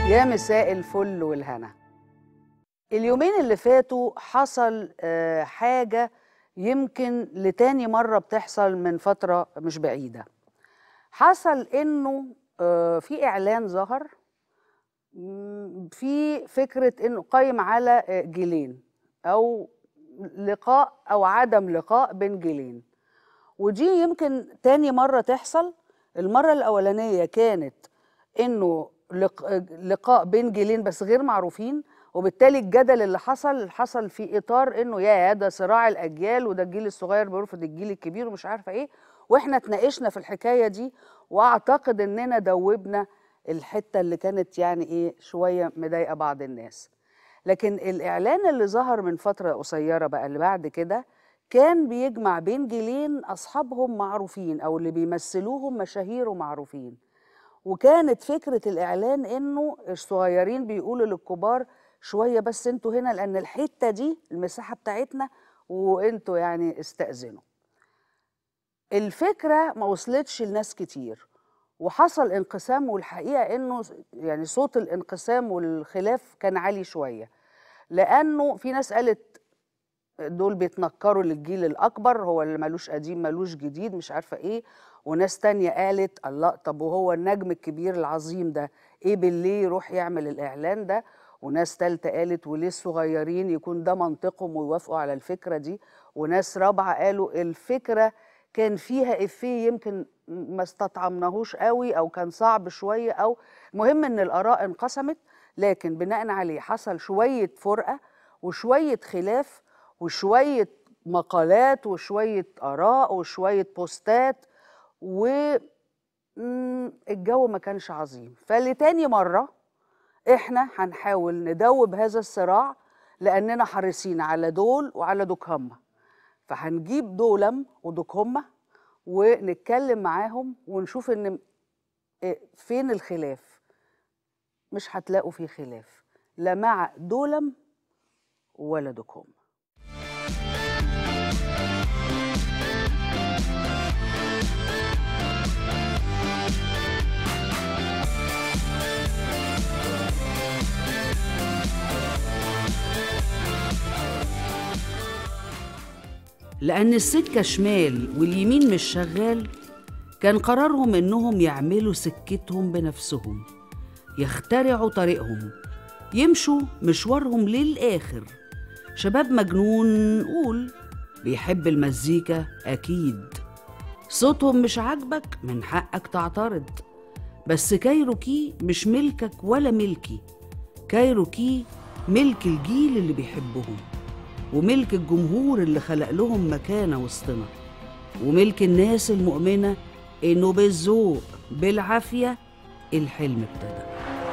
يا مساء الفل والهنا اليومين اللي فاتوا حصل آه، حاجة يمكن لتاني مرة بتحصل من فترة مش بعيدة حصل إنه آه، في إعلان ظهر مم، في فكرة إنه قايم على آه، جيلين أو لقاء أو عدم لقاء بين جيلين ودي يمكن تاني مرة تحصل المرة الأولانية كانت إنه لق- لقاء بين جيلين بس غير معروفين وبالتالي الجدل اللي حصل حصل في إطار إنه يا ده صراع الأجيال وده الجيل الصغير بيرفض الجيل الكبير ومش عارفة إيه وإحنا اتناقشنا في الحكاية دي وأعتقد إننا دوبنا الحتة اللي كانت يعني إيه شوية مضايقة بعض الناس لكن الإعلان اللي ظهر من فترة قصيرة بقى اللي بعد كده كان بيجمع بين جيلين أصحابهم معروفين أو اللي بيمثلوهم مشاهير ومعروفين وكانت فكرة الإعلان إنه الصغيرين بيقولوا للكبار شوية بس انتوا هنا لأن الحتة دي المساحة بتاعتنا وانتوا يعني استأذنوا الفكرة ما وصلتش لناس كتير وحصل انقسام والحقيقة إنه يعني صوت الانقسام والخلاف كان عالي شوية لأنه في ناس قالت دول بيتنكروا للجيل الأكبر هو اللي ملوش قديم ملوش جديد مش عارفة إيه وناس تانية قالت الله طب وهو النجم الكبير العظيم ده إيه بالليه يروح يعمل الإعلان ده وناس تالتة قالت وليه الصغيرين يكون ده منطقهم ويوافقوا على الفكرة دي وناس رابعة قالوا الفكرة كان فيها إفيه يمكن ما استطعمناهوش قوي أو كان صعب شوية أو مهم إن الآراء انقسمت لكن بناء عليه حصل شوية فرقة وشوية خلاف وشوية مقالات وشوية آراء وشوية بوستات والجو ما كانش عظيم فلتاني مرة احنا هنحاول ندوب هذا الصراع لأننا حريصين على دول وعلى دوك هما فهنجيب دولم ودوك هما ونتكلم معاهم ونشوف ان إيه فين الخلاف مش هتلاقوا فيه خلاف لا مع دولم ولا دوك هما لأن السكة شمال واليمين مش شغال كان قرارهم إنهم يعملوا سكتهم بنفسهم يخترعوا طريقهم يمشوا مشوارهم للآخر شباب مجنون قول بيحب المزيكا أكيد صوتهم مش عاجبك من حقك تعترض بس كايروكي مش ملكك ولا ملكي كايروكي ملك الجيل اللي بيحبهم وملك الجمهور اللي خلق لهم مكانة وسطنا وملك الناس المؤمنة إنه بالذوق بالعافية الحلم ابتدى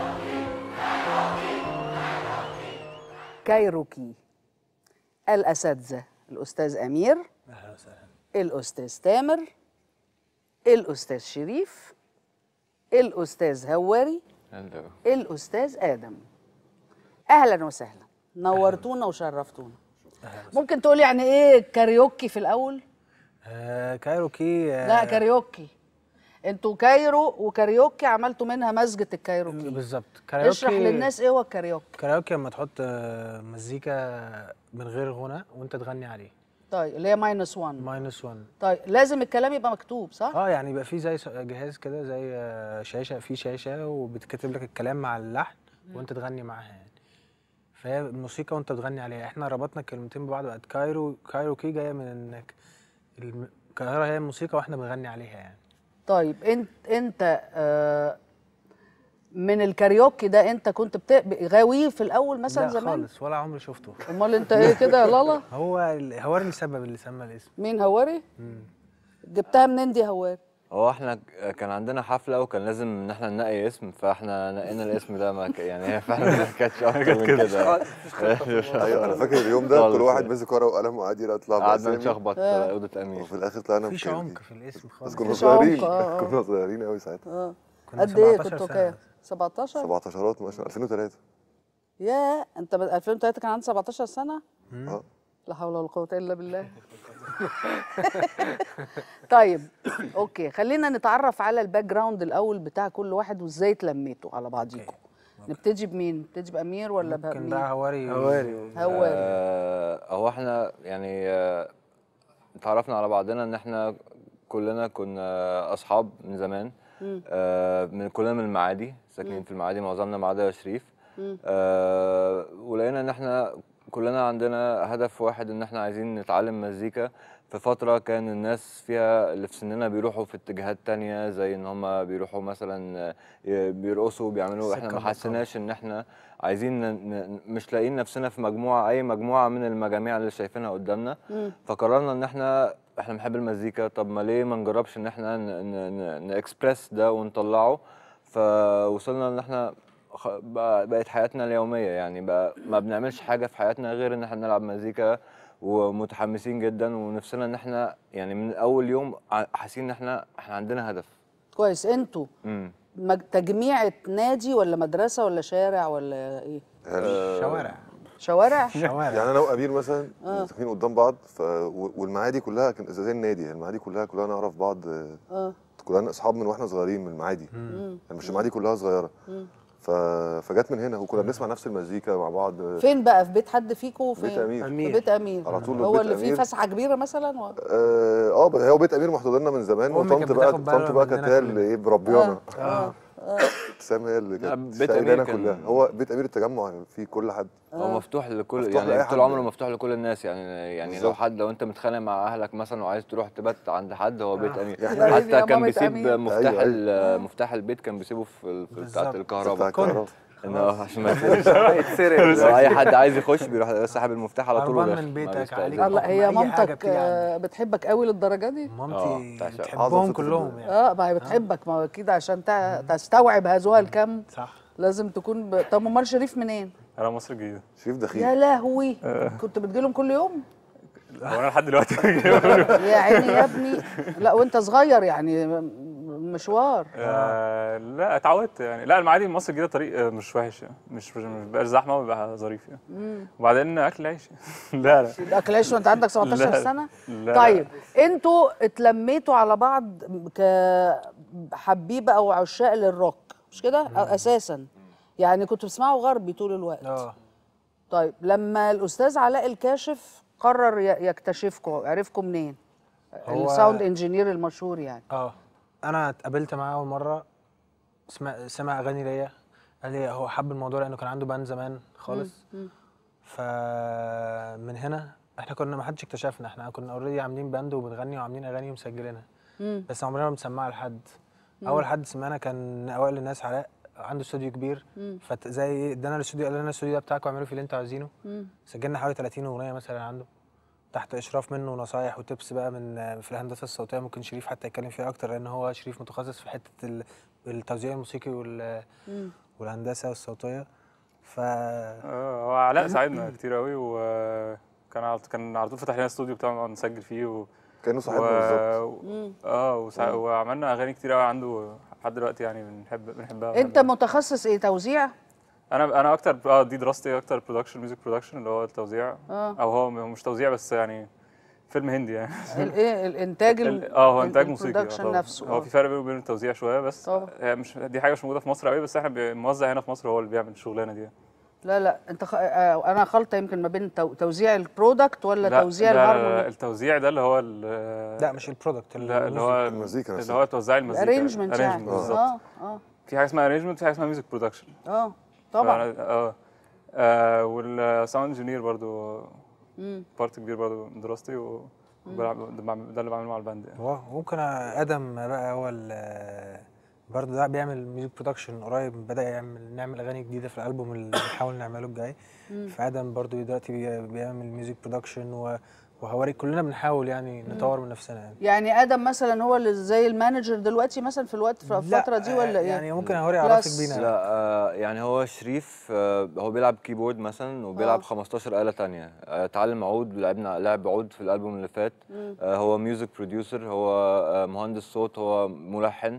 كايروكي الأساتذة الأستاذ أمير اهلا وسهلا الأستاذ تامر الأستاذ شريف الأستاذ هواري هلو الأستاذ آدم أهلا وسهلا نورتونا وشرفتونا ممكن تقول يعني إيه كاريوكي في الأول؟ آه كايروكي آه لا كاريوكي انتوا كايرو وكاريوكي عملتوا منها مسجد الكايروكي بالظبط كايروكي اشرح للناس ايه هو الكاريوكي كايروكي لما تحط آه مزيكا من غير غنى وانت تغني عليه طيب اللي هي ماينس 1 ماينس 1 طيب لازم الكلام يبقى مكتوب صح؟ اه يعني يبقى في زي س- جهاز كده زي آه، شاشه في شاشه وبتكتب لك الكلام مع اللحن وانت تغني معاها يعني فهي الموسيقى وانت بتغني عليها احنا ربطنا الكلمتين ببعض بقت كايرو كايروكي جايه من انك الم- القاهره هي الموسيقى واحنا بنغني عليها يعني طيب انت انت آه من الكاريوكي ده انت كنت بت... غاويه في الاول مثلا لا زمان؟ خالص ولا عمري شفته امال انت ايه كده يا لالا؟ هو ال- هو اللي سبب اللي سمى الاسم مين هواري؟ مم. جبتها منين دي هواري؟ هو احنا ك- كان عندنا حفلة وكان لازم ان احنا ننقي اسم فاحنا نقينا الاسم ده ما ك... يعني هي فعلا ما كانتش اكتر من كده ايوه انا فاكر اليوم ده خالص كل واحد يعني. مسك ورقه وقلم وقعد يطلع قعدنا بأسامي، نشخبط آه. أوضة أمير وفي الاخر طلعنا مفيش بكايروكي. عمق في الاسم بس خالص كنا مفيش صغيرين عمق، آه، آه. كنا صغيرين قوي ساعتها اه كنا قد ايه 17 كنتوا سنة. كام؟ 17 17 ما شاء الله 2003 يا انت ب 2003 كان عندك 17 سنه اه لا حول ولا قوه الا بالله طيب اوكي خلينا نتعرف على الباك جراوند الاول بتاع كل واحد وازاي اتلميتوا على بعضيكم نبتدي بمين نبتدي بامير ولا ممكن بمين ده هواري هواري هواري آه، هو احنا يعني آه، اتعرفنا على بعضنا ان احنا كلنا كنا اصحاب من زمان آه، من كلنا من المعادي ساكنين في المعادي معظمنا ما عدا شريف آه، ولقينا ان احنا كلنا عندنا هدف واحد ان احنا عايزين نتعلم مزيكا في فترة كان الناس فيها اللي في سننا بيروحوا في اتجاهات تانية زي ان هم بيروحوا مثلا آه، بيرقصوا بيعملوا احنا سكة ما حسيناش ان احنا عايزين ن- ن- مش لاقيين نفسنا في مجموعة اي مجموعة من المجاميع اللي شايفينها قدامنا فقررنا ان احنا احنا بنحب المزيكا طب ما ليه ما نجربش ان احنا ناكسبرس ده ونطلعه فوصلنا ان احنا خ- بقى- بقت حياتنا اليومية يعني بقى ما بنعملش حاجة في حياتنا غير ان احنا نلعب مزيكا ومتحمسين جدا ونفسنا ان احنا يعني من اول يوم ع- حاسين ان احنا احنا عندنا هدف كويس انتوا امم مج- تجميعة نادي ولا مدرسة ولا شارع ولا ايه يعني شوارع شوارع شوارع يعني انا وامير مثلا ساكنين قدام بعض ف... و- والمعادي كلها كان زي النادي المعادي كلها كلها نعرف بعض آه، اه كلنا اصحاب من واحنا صغيرين من المعادي يعني مش المعادي كلها صغيره ف... فجت من هنا وكنا بنسمع نفس المزيكا مع بعض آه، فين بقى في بيت حد فيكم فين بيت امير في أمير. بيت امير على طول هو بيت اللي فيه أمير. فسحه كبيره مثلا و... اه آه، بقى- هو بيت امير محطوط لنا من زمان أمي وطنط كانت بقى بتاخد بالها طنط بقى مننا كانت هي كلنا. اللي ايه مربيانا اه ابتسام هي اللي لا، كانت بيت شايلانا أمير كان- كلها هو بيت امير التجمع فيه كل حد هو مفتوح لكل مفتوح لأي يعني حد طول عمره يعني. مفتوح لكل الناس يعني يعني لو بالظبط. حد لو انت متخانق مع اهلك مثلا وعايز تروح تبات عند حد هو بيت امير يا حبيبي يا حتى كان مامة بيسيب أمير. مفتاح أيوة، ال- مفتاح البيت كان بيسيبه في ال- في بتاعه بالظبط. بتاع الكهرباء الكهرباء إن هو عشان ما يتسرقش. هيتسرق لو اي حد عايز يخش بيروح ساحب المفتاح على طول هربان وداخل، من ما بيتك بيستأذنش. عليك. الله هي أي حاجة مامتك بتيجي آه، بتحبك قوي للدرجه دي آه، مامتي بتاع شقة. بتحبهم أعظم ست كلهم في يعني اه ما هي بتحبك ما هو اكيد عشان تع- تستوعب هذوها الكم صح لازم تكون ب... طب امال شريف منين انا مصر الجديده شريف دخيل يا لهوي كنت بتجيلهم كل يوم هو انا لحد دلوقتي يا عيني يا ابني لا وانت صغير يعني م- مشوار آه، لا اتعودت يعني لا المعادي من مصر الجديده طريق آه، مش وحش يعني مش مش بقاش زحمه وبيبقى ظريف يعني وبعدين اكل عيش لا لا اكل عيش وانت عندك 17 لا، سنه لا. طيب انتوا اتلميتوا على بعض كحبيبه او عشاق للروك مش كده اساسا يعني كنتوا بتسمعوا غربي طول الوقت اه طيب لما الاستاذ علاء الكاشف قرر ي- يكتشفكم عرفكم منين هو- الساوند انجينير المشهور يعني اه انا اتقابلت معاه اول مره سمع سمع اغاني ليا قال لي هو حب الموضوع لانه كان عنده باند زمان خالص فمن هنا احنا كنا ما حدش اكتشفنا احنا كنا اوريدي عاملين باند وبنغني وعاملين اغاني ومسجلينها بس عمرنا ما بنسمعها لحد اول حد سمعنا كان اوائل الناس علاء عنده استوديو كبير فزي ايه ادانا الاستوديو قال لنا الاستوديو ده بتاعكم اعملوا فيه اللي انتوا عايزينه سجلنا حوالي 30 اغنيه مثلا عنده تحت اشراف منه ونصايح وتبس بقى من في الهندسه الصوتيه ممكن شريف حتى يتكلم فيها اكتر لان هو شريف متخصص في حته ال- التوزيع الموسيقي وال والهندسه الصوتيه ف آه، هو علاء ساعدنا كتير قوي وكان على كان على طول فتح لنا استوديو بتاعنا نقعد نسجل فيه و... كانه و... صاحبنا بالظبط اه وسع... وعملنا اغاني كتير قوي عنده لحد دلوقتي يعني بنحب بنحبها انت متخصص ايه توزيع انا انا اكتر اه دي دراستي اكتر برودكشن ميوزك برودكشن اللي هو التوزيع اه او هو م- مش توزيع بس يعني فيلم هندي يعني الايه الانتاج ال- ال- اه هو ال- انتاج موسيقي البرودكشن طبعاً. نفسه هو آه. في فرق بينه وبين التوزيع شويه بس طبعاً. هي مش دي حاجه مش موجوده في مصر قوي بس احنا بي- الموزع هنا في مصر هو اللي بيعمل الشغلانه دي لا لا انت خ... آه انا خلطه يمكن ما بين تو... توزيع البرودكت ولا لا توزيع لا، لا، لا، الهارموني التوزيع ده اللي هو ال- لا مش البرودكت لا اللي هو المزيكا اللي نفسها. هو توزيع المزيكا الارينجمنت يعني arrangement بالظبط اه اه في حاجه اسمها ارينجمنت في حاجه اسمها ميوزك برودكشن اه طبعا اه آه، والساوند انجينير برضو بارت كبير برضو من دراستي و بلعب- ده بعمل- ده اللي بعمله مع الباند يعني هو ممكن ادم بقى هو ال- برضه ده بيعمل ميوزك برودكشن قريب بدا يعمل نعمل اغاني جديده في الالبوم اللي بنحاول نعمله الجاي فادم برضه دلوقتي بي- بيعمل ميوزك برودكشن و- وهواري كلنا بنحاول يعني نطور من نفسنا يعني يعني ادم مثلا هو اللي زي المانجر دلوقتي مثلا في الوقت في لا، الفتره دي ولا ايه يعني ممكن هوري يعرفك بلس. بينا لا آه يعني هو شريف آه هو بيلعب كيبورد مثلا وبيلعب آه. 15 آلة تانية آه اتعلم عود لعبنا لعب عود في الألبوم اللي فات آه هو ميوزك بروديوسر هو آه مهندس صوت هو ملحن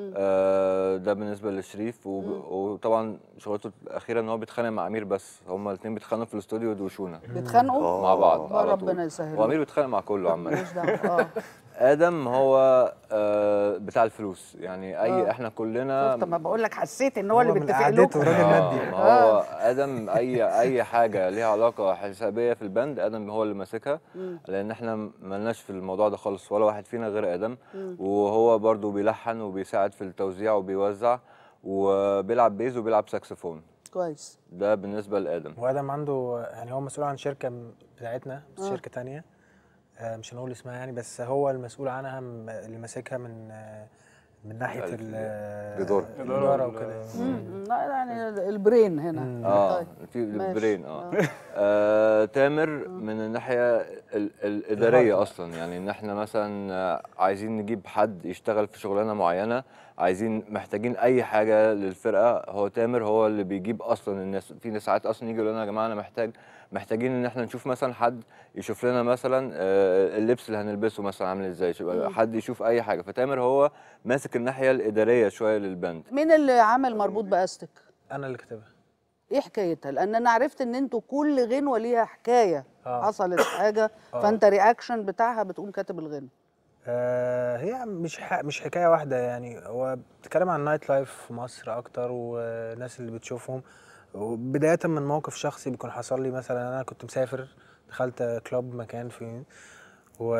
آه ده بالنسبة لشريف وب- وطبعا شغلته الأخيرة إن هو بيتخانق مع أمير بس هما الاتنين بيتخانقوا في الاستوديو يدوشونا بيتخانقوا مع بعض آه، على ربنا طول يسهل وأمير بيتخانق مع كله عامة ماليش دعوه اه ادم هو آه، بتاع الفلوس يعني اي آه. احنا كلنا شفت ما بقول لك حسيت ان هو اللي من بيتفق قعدته لكم راجل آه، مادي ما هو ادم اي اي حاجه ليها علاقه حسابيه في البند ادم هو اللي ماسكها لان احنا ملناش في الموضوع ده خالص ولا واحد فينا غير ادم وهو برضو بيلحن وبيساعد في التوزيع وبيوزع وبيلعب بيز وبيلعب ساكسفون كويس ده بالنسبه لادم وادم عنده يعني هو مسؤول عن شركه م- بتاعتنا بس شركه تانية آه، مش هنقول اسمها يعني بس هو المسؤول عنها م- اللي ماسكها من آه، من ناحيه الف- ال- آه، الإدارة. الاداره وكده مم. لا يعني البرين هنا اه طيب. في ماشي. البرين اه, آه تامر من الناحيه ال الاداريه اصلا يعني ان احنا مثلا آه، عايزين نجيب حد يشتغل في شغلانه معينه عايزين محتاجين اي حاجه للفرقه هو تامر هو اللي بيجيب اصلا الناس في ناس ساعات اصلا يجي يقول لنا يا جماعه انا محتاج محتاجين ان احنا نشوف مثلا حد يشوف لنا مثلا آه، اللبس اللي هنلبسه مثلا عامل ازاي شو- حد يشوف اي حاجه فتامر هو ماسك الناحيه الاداريه شويه للبند مين اللي عمل مربوط باستك انا اللي كاتبها ايه حكايتها لان انا عرفت ان انتوا كل غنوه ليها حكايه آه. حصلت حاجه فانت رياكشن بتاعها بتقوم كاتب الغنى آه، هي مش ح... مش حكايه واحده يعني هو بتتكلم عن نايت لايف في مصر اكتر والناس اللي بتشوفهم بدايه من موقف شخصي بيكون حصل لي مثلا انا كنت مسافر دخلت كلوب مكان في و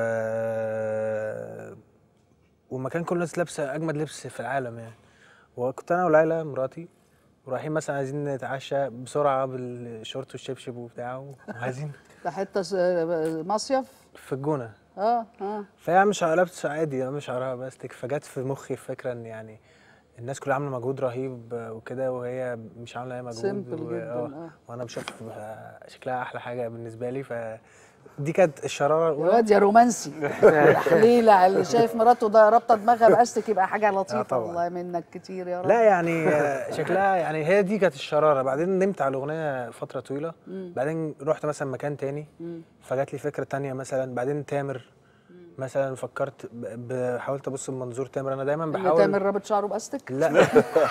والمكان كل الناس لابسه اجمد لبس في العالم يعني وكنت انا وليلى مراتي ورايحين مثلا عايزين نتعشى بسرعه بالشورت والشبشب وبتاع وعايزين ده حته س- مصيف في الجونه اه اه فهي مش لابسه عادي مش شعرها باستك فجت في مخي فكره ان يعني الناس كلها عامله مجهود رهيب وكده وهي مش عامله اي مجهود Simple و- جداً، آه، آه. وانا بشوف شكلها احلى حاجه بالنسبه لي ف دي كانت الشراره يا الاولى واد يا رومانسي حليله اللي شايف مراته ده رابطه دماغها باستك يبقى حاجه لطيفه طبعاً. والله منك كتير يا رب لا يعني آه، شكلها يعني هي دي كانت الشراره بعدين نمت على الاغنيه فتره طويله بعدين رحت مثلا مكان تاني فجات لي فكره تانية مثلا بعدين تامر مثلا فكرت ب- ب- حاولت ابص بمنظور تامر انا دايما اللي بحاول تامر رابط شعره باستك لا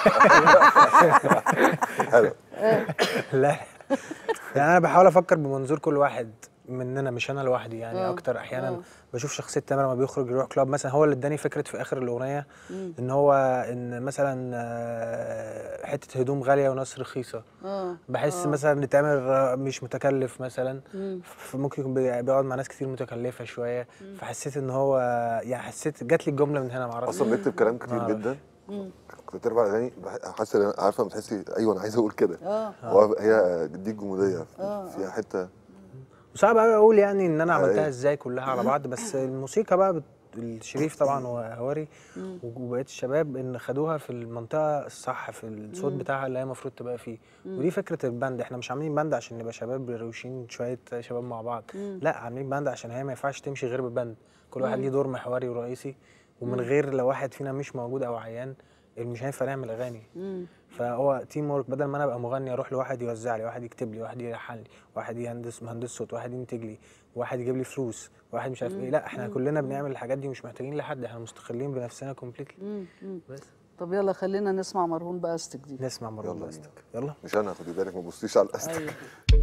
حلو لا يعني انا بحاول افكر بمنظور كل واحد مننا مش انا لوحدي يعني آه، اكتر احيانا آه. بشوف شخصيه تامر لما بيخرج يروح كلاب مثلا هو اللي اداني فكره في اخر الاغنيه ان هو ان مثلا آه، حته هدوم غاليه وناس رخيصه اه بحس مثلا ان تامر آه، مش متكلف مثلا فممكن يكون بي- بيقعد مع ناس كتير متكلفه شويه فحسيت ان هو يعني حسيت جات لي الجمله من هنا معرفش اصلا بيكتب كلام كتير معرفش. جدا كنت ترفع الاغاني بح- حاسس إن- عارفه لما تحسي ايوه انا عايز اقول كده اه هو هي دي الجموديه فيها حته صعب قوي اقول يعني ان انا عملتها أيوة. ازاي كلها على بعض بس الموسيقى بقى بت... الشريف طبعا وهواري وبقيه الشباب ان خدوها في المنطقه الصح في الصوت بتاعها اللي هي المفروض تبقى فيه ودي فكره الباند احنا مش عاملين باند عشان نبقى شباب روشين شويه شباب مع بعض لا عاملين باند عشان هي ما ينفعش تمشي غير بباند كل واحد ليه دور محوري ورئيسي ومن غير لو واحد فينا مش موجود او عيان مش هينفع نعمل اغاني فهو تيم ورك بدل ما انا ابقى مغني اروح لواحد يوزع لي واحد يكتب لي واحد يلحن لي واحد يهندس مهندس صوت واحد ينتج لي واحد يجيب لي فلوس واحد مش عارف ايه لا احنا كلنا بنعمل الحاجات دي مش محتاجين لحد احنا مستقلين بنفسنا كومبليتلي بس طب يلا خلينا نسمع مرهون باستك دي نسمع مرة يلا باستك يلا مش انا خدي بالك ما تبصيش على الاستك ايوه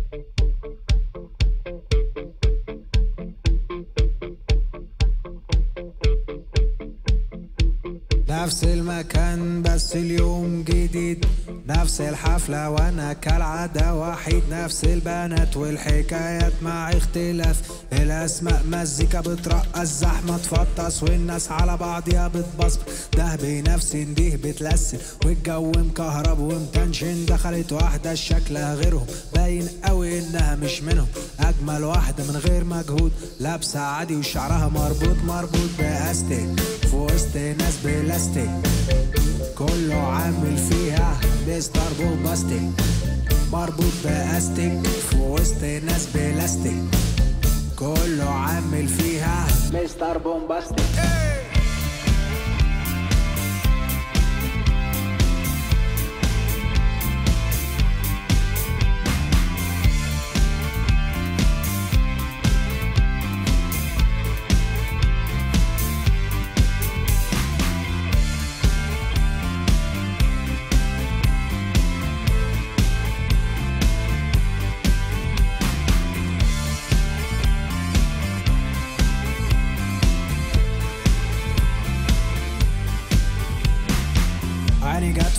نفس المكان بس اليوم جديد نفس الحفلة وانا كالعادة وحيد نفس البنات والحكايات مع اختلاف الاسماء مزيكا بترقص زحمة تفطس والناس على بعضيها بتبصب ده بنفسي ده بتلسن والجو مكهرب ومتنشن دخلت واحدة شكلها غيرهم باين قوي انها مش منهم اجمل واحدة من غير مجهود لابسة عادي وشعرها مربوط مربوط باستيك في وسط ناس بلاستيك كله عامل فيها مستر بومباستيك مربوط باستيك في وسط ناس بلاستيك كله عامل فيها مستر بومباستيك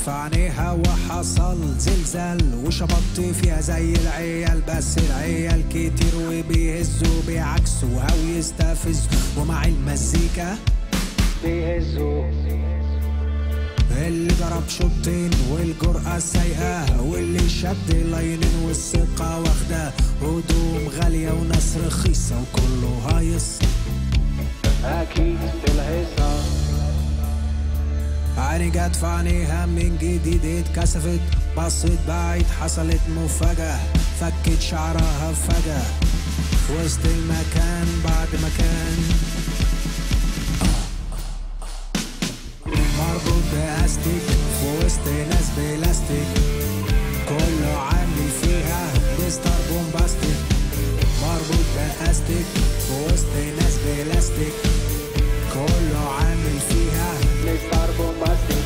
في عينيها وحصل زلزال وشبطت فيها زي العيال بس العيال كتير وبيهزوا بيعكسوا او يستفزوا ومع المزيكا بيهزوا اللي ضرب شوطين والجرأة سايقاه واللي شد لاينين والثقة واخداه هدوم غالية وناس رخيصة وكله هايص أكيد في الهيصة عيني جت في عينيها من جديد اتكسفت بصيت بعيد حصلت مفاجأة فكت شعرها فجأة في وسط المكان بعد مكان مربوط بأستيك في وسط ناس بلاستيك كله عامل فيها مستر بومباستيك مربوط بأستيك في وسط ناس بلاستيك كله عامل فيها مستر بومباستيك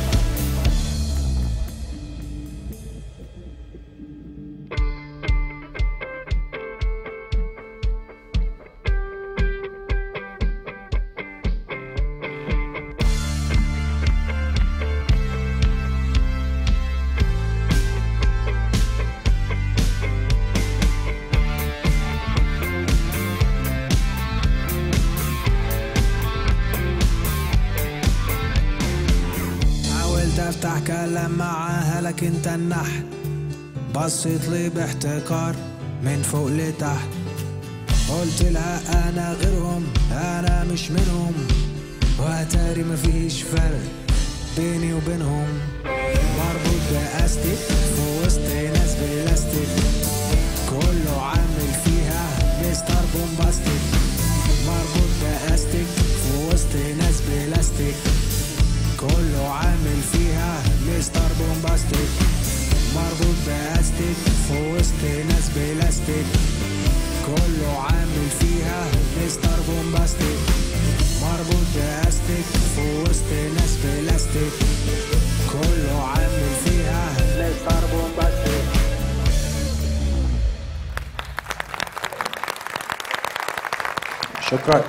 حاولت افتح كلام معاها لكن تنحت بصيت لي باحتكار من فوق لتحت قلت لها انا غيرهم انا مش منهم واتاري مفيش فرق بيني وبينهم مربوط باستيك في وسط ناس بلاستيك كله عامل فيها مستر بومباستيك مربوط باستيك في وسط ناس بلاستيك كله عامل فيها مستر بومباستيك مربوط باستيك في وسط ناس بلاستيك كله عامل فيها مستر بومباستيك مربوط باستيك في وسط ناس بلاستيك كله عامل فيها مستر بومباستيك شكرا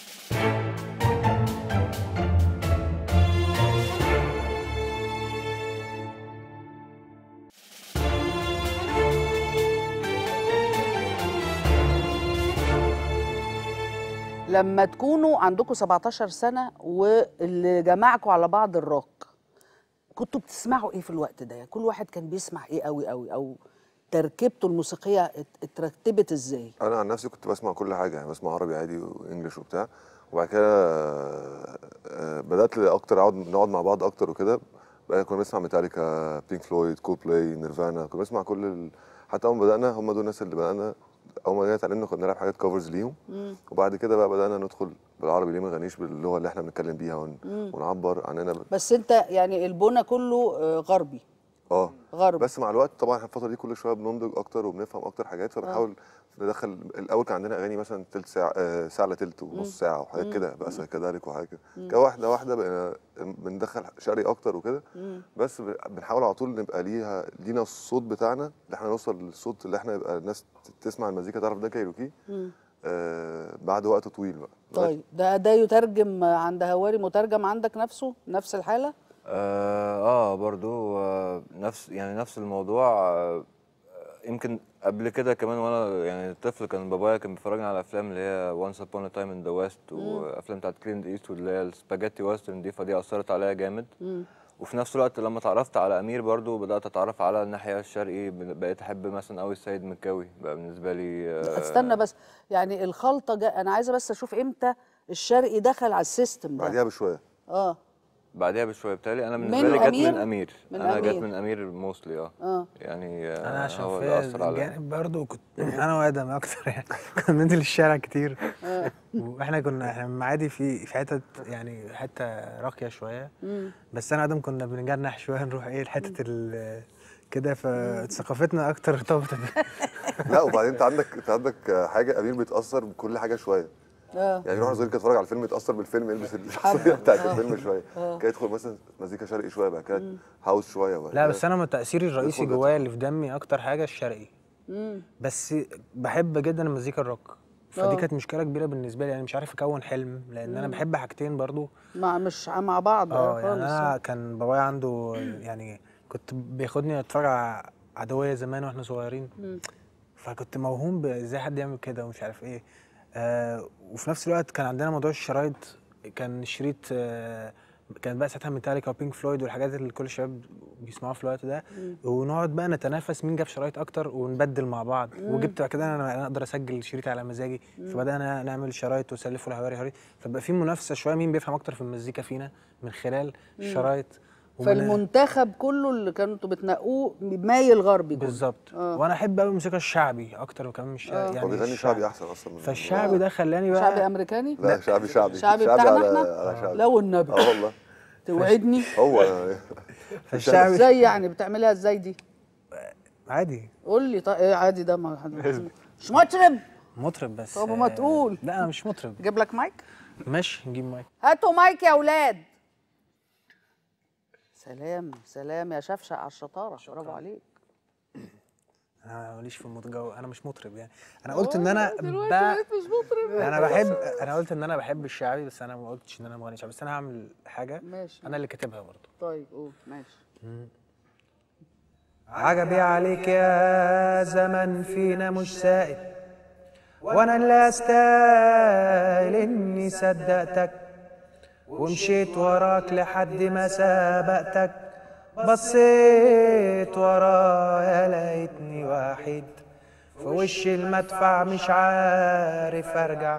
لما تكونوا عندكم 17 سنة واللي جمعكم على بعض الروك كنتوا بتسمعوا ايه في الوقت ده؟ يعني كل واحد كان بيسمع ايه قوي قوي او تركيبته الموسيقية ات- اترتبت ازاي؟ انا عن نفسي كنت بسمع كل حاجه يعني بسمع عربي عادي وانجلش وبتاع وبعد كده آه، آه، بدات اكتر اقعد نقعد مع بعض اكتر وكده بقى كنا بنسمع ميتاليكا بينك فلويد كول بلاي نيرفانا كنا بنسمع كل ال... حتى اول ما بدانا هم دول الناس اللي بدانا اول ما جينا اتعلمنا كنا نلعب حاجات كفرز ليهم وبعد كده بقى بدانا ندخل بالعربي ليه ما نغنيش باللغه اللي احنا بنتكلم بيها ون... ونعبر عننا ب... بس انت يعني البنى كله آه، غربي اه غرب بس مع الوقت طبعا احنا الفتره دي كل شويه بننضج اكتر وبنفهم اكتر حاجات فبنحاول ندخل الاول كان عندنا اغاني مثلا تلت ساعه آه ساعه الا تلت ونص ساعه وحاجات كده بقى سايكاديليك وحاجات كده كده واحده واحده بقينا بندخل شرقي اكتر وكده بس ب- بنحاول على طول نبقى ليها لينا الصوت بتاعنا اللي احنا نوصل للصوت اللي احنا يبقى الناس تسمع المزيكا تعرف ده كايروكي آه بعد وقت طويل بقى طيب ده ده يترجم عند هواري مترجم عندك نفسه نفس الحالة؟ اه, آه برضو آه نفس يعني نفس الموضوع آه يمكن قبل كده كمان وانا يعني طفل كان بابايا كان بيفرجني على افلام اللي هي وانس ابون تايم ان ذا ويست وافلام بتاعت كلينت ايستوود اللي هي السباجيتي ويسترن دي فدي اثرت عليا جامد وفي نفس الوقت لما اتعرفت على امير برضو بدات اتعرف على الناحيه الشرقي بقيت احب مثلا قوي السيد مكاوي بقى بالنسبه لي آه استنى بس يعني الخلطة جا انا عايزة بس اشوف امتى الشرقي دخل على السيستم ده بعديها بشويه اه بعديها بشويه بتالي انا بالنسبه من لي جت أمير؟ من امير من انا جت أمير. من امير موستلي اه اه يعني آه انا عشان هو اللي فيا اثر عليا الجانب برضه كنت انا وادم اكتر يعني كنا بننزل الشارع كتير واحنا كنا احنا من المعادي في في حتت يعني حته راقيه شويه بس انا وادم كنا بنجنح شويه نروح ايه لحته ال كده فثقافتنا اكتر ارتبطت لا وبعدين انت عندك انت عندك حاجه امير بيتاثر بكل حاجه شويه اه يعني يروح صغير كده يتفرج على الفيلم يتاثر بالفيلم يلبس الشخصيه بتاعت الفيلم شويه كده يدخل مثلا مزيكا شرقي شويه بعد كده هاوس شويه وبعد لا كده- بس انا من تاثيري الرئيسي يدخل جوايا اللي في دمي اكتر حاجه الشرقي بس بحب جدا المزيكا الروك فدي آه. كانت مشكله كبيره بالنسبه لي يعني مش عارف اكون حلم لان انا بحب حاجتين برضو مع مش مع بعض اه آه يعني خالص انا كان بابايا عنده يعني كنت بياخدني اتفرج على عدويه زمان واحنا صغيرين فكنت موهوم بازاي حد يعمل كده ومش عارف ايه آه وفي نفس الوقت كان عندنا موضوع الشرايط كان شريط آه كان بقى ساعتها ميتاليكا وبينك فلويد والحاجات اللي كل الشباب بيسمعوها في الوقت ده ونقعد بقى نتنافس مين جاب شرايط اكتر ونبدل مع بعض وجبت بقى كده انا أنا اقدر اسجل شريط على مزاجي فبدانا نعمل شرايط وسلف والهواري هواري فبقى في منافسه شويه مين بيفهم اكتر في المزيكا فينا من خلال الشرايط ومن- فالمنتخب كله اللي كنتوا بتنقوه مايل غربي كله. بالظبط آه. وانا احب قوي الموسيقى الشعبي اكتر كمان من الشعبي آه. يعني هو بيغني الشعبي. شعبي احسن اصلا من فالشعبي ده خلاني بقى شعبي امريكاني لا شعبي شعبي شعبي بتاعنا على احنا؟ على شعبي لا والنبي اه والله توعدني هو فالشعبي ازاي يعني بتعملها ازاي دي عادي قول لي طيب ايه عادي ده ما حد مش مطرب مطرب بس طب ما آه، تقول. لا انا مش مطرب اجيب لك مايك ماشي نجيب مايك هاتوا مايك يا اولاد سلام سلام يا شفشق على الشطاره برافو عليك انا ماليش في المتجو انا مش مطرب يعني انا قلت ان انا ب... انا بحب انا قلت ان انا بحب الشعبي بس انا ما قلتش ان انا مغني شعبي بس انا هعمل حاجه ماشي انا اللي كاتبها برضه طيب قول ماشي عجبي عليك يا زمن فينا مش سائد وانا اللي استاهل اني صدقتك ومشيت وراك لحد ما سبقتك بصيت ورايا لقيتني واحد في وش المدفع مش عارف ارجع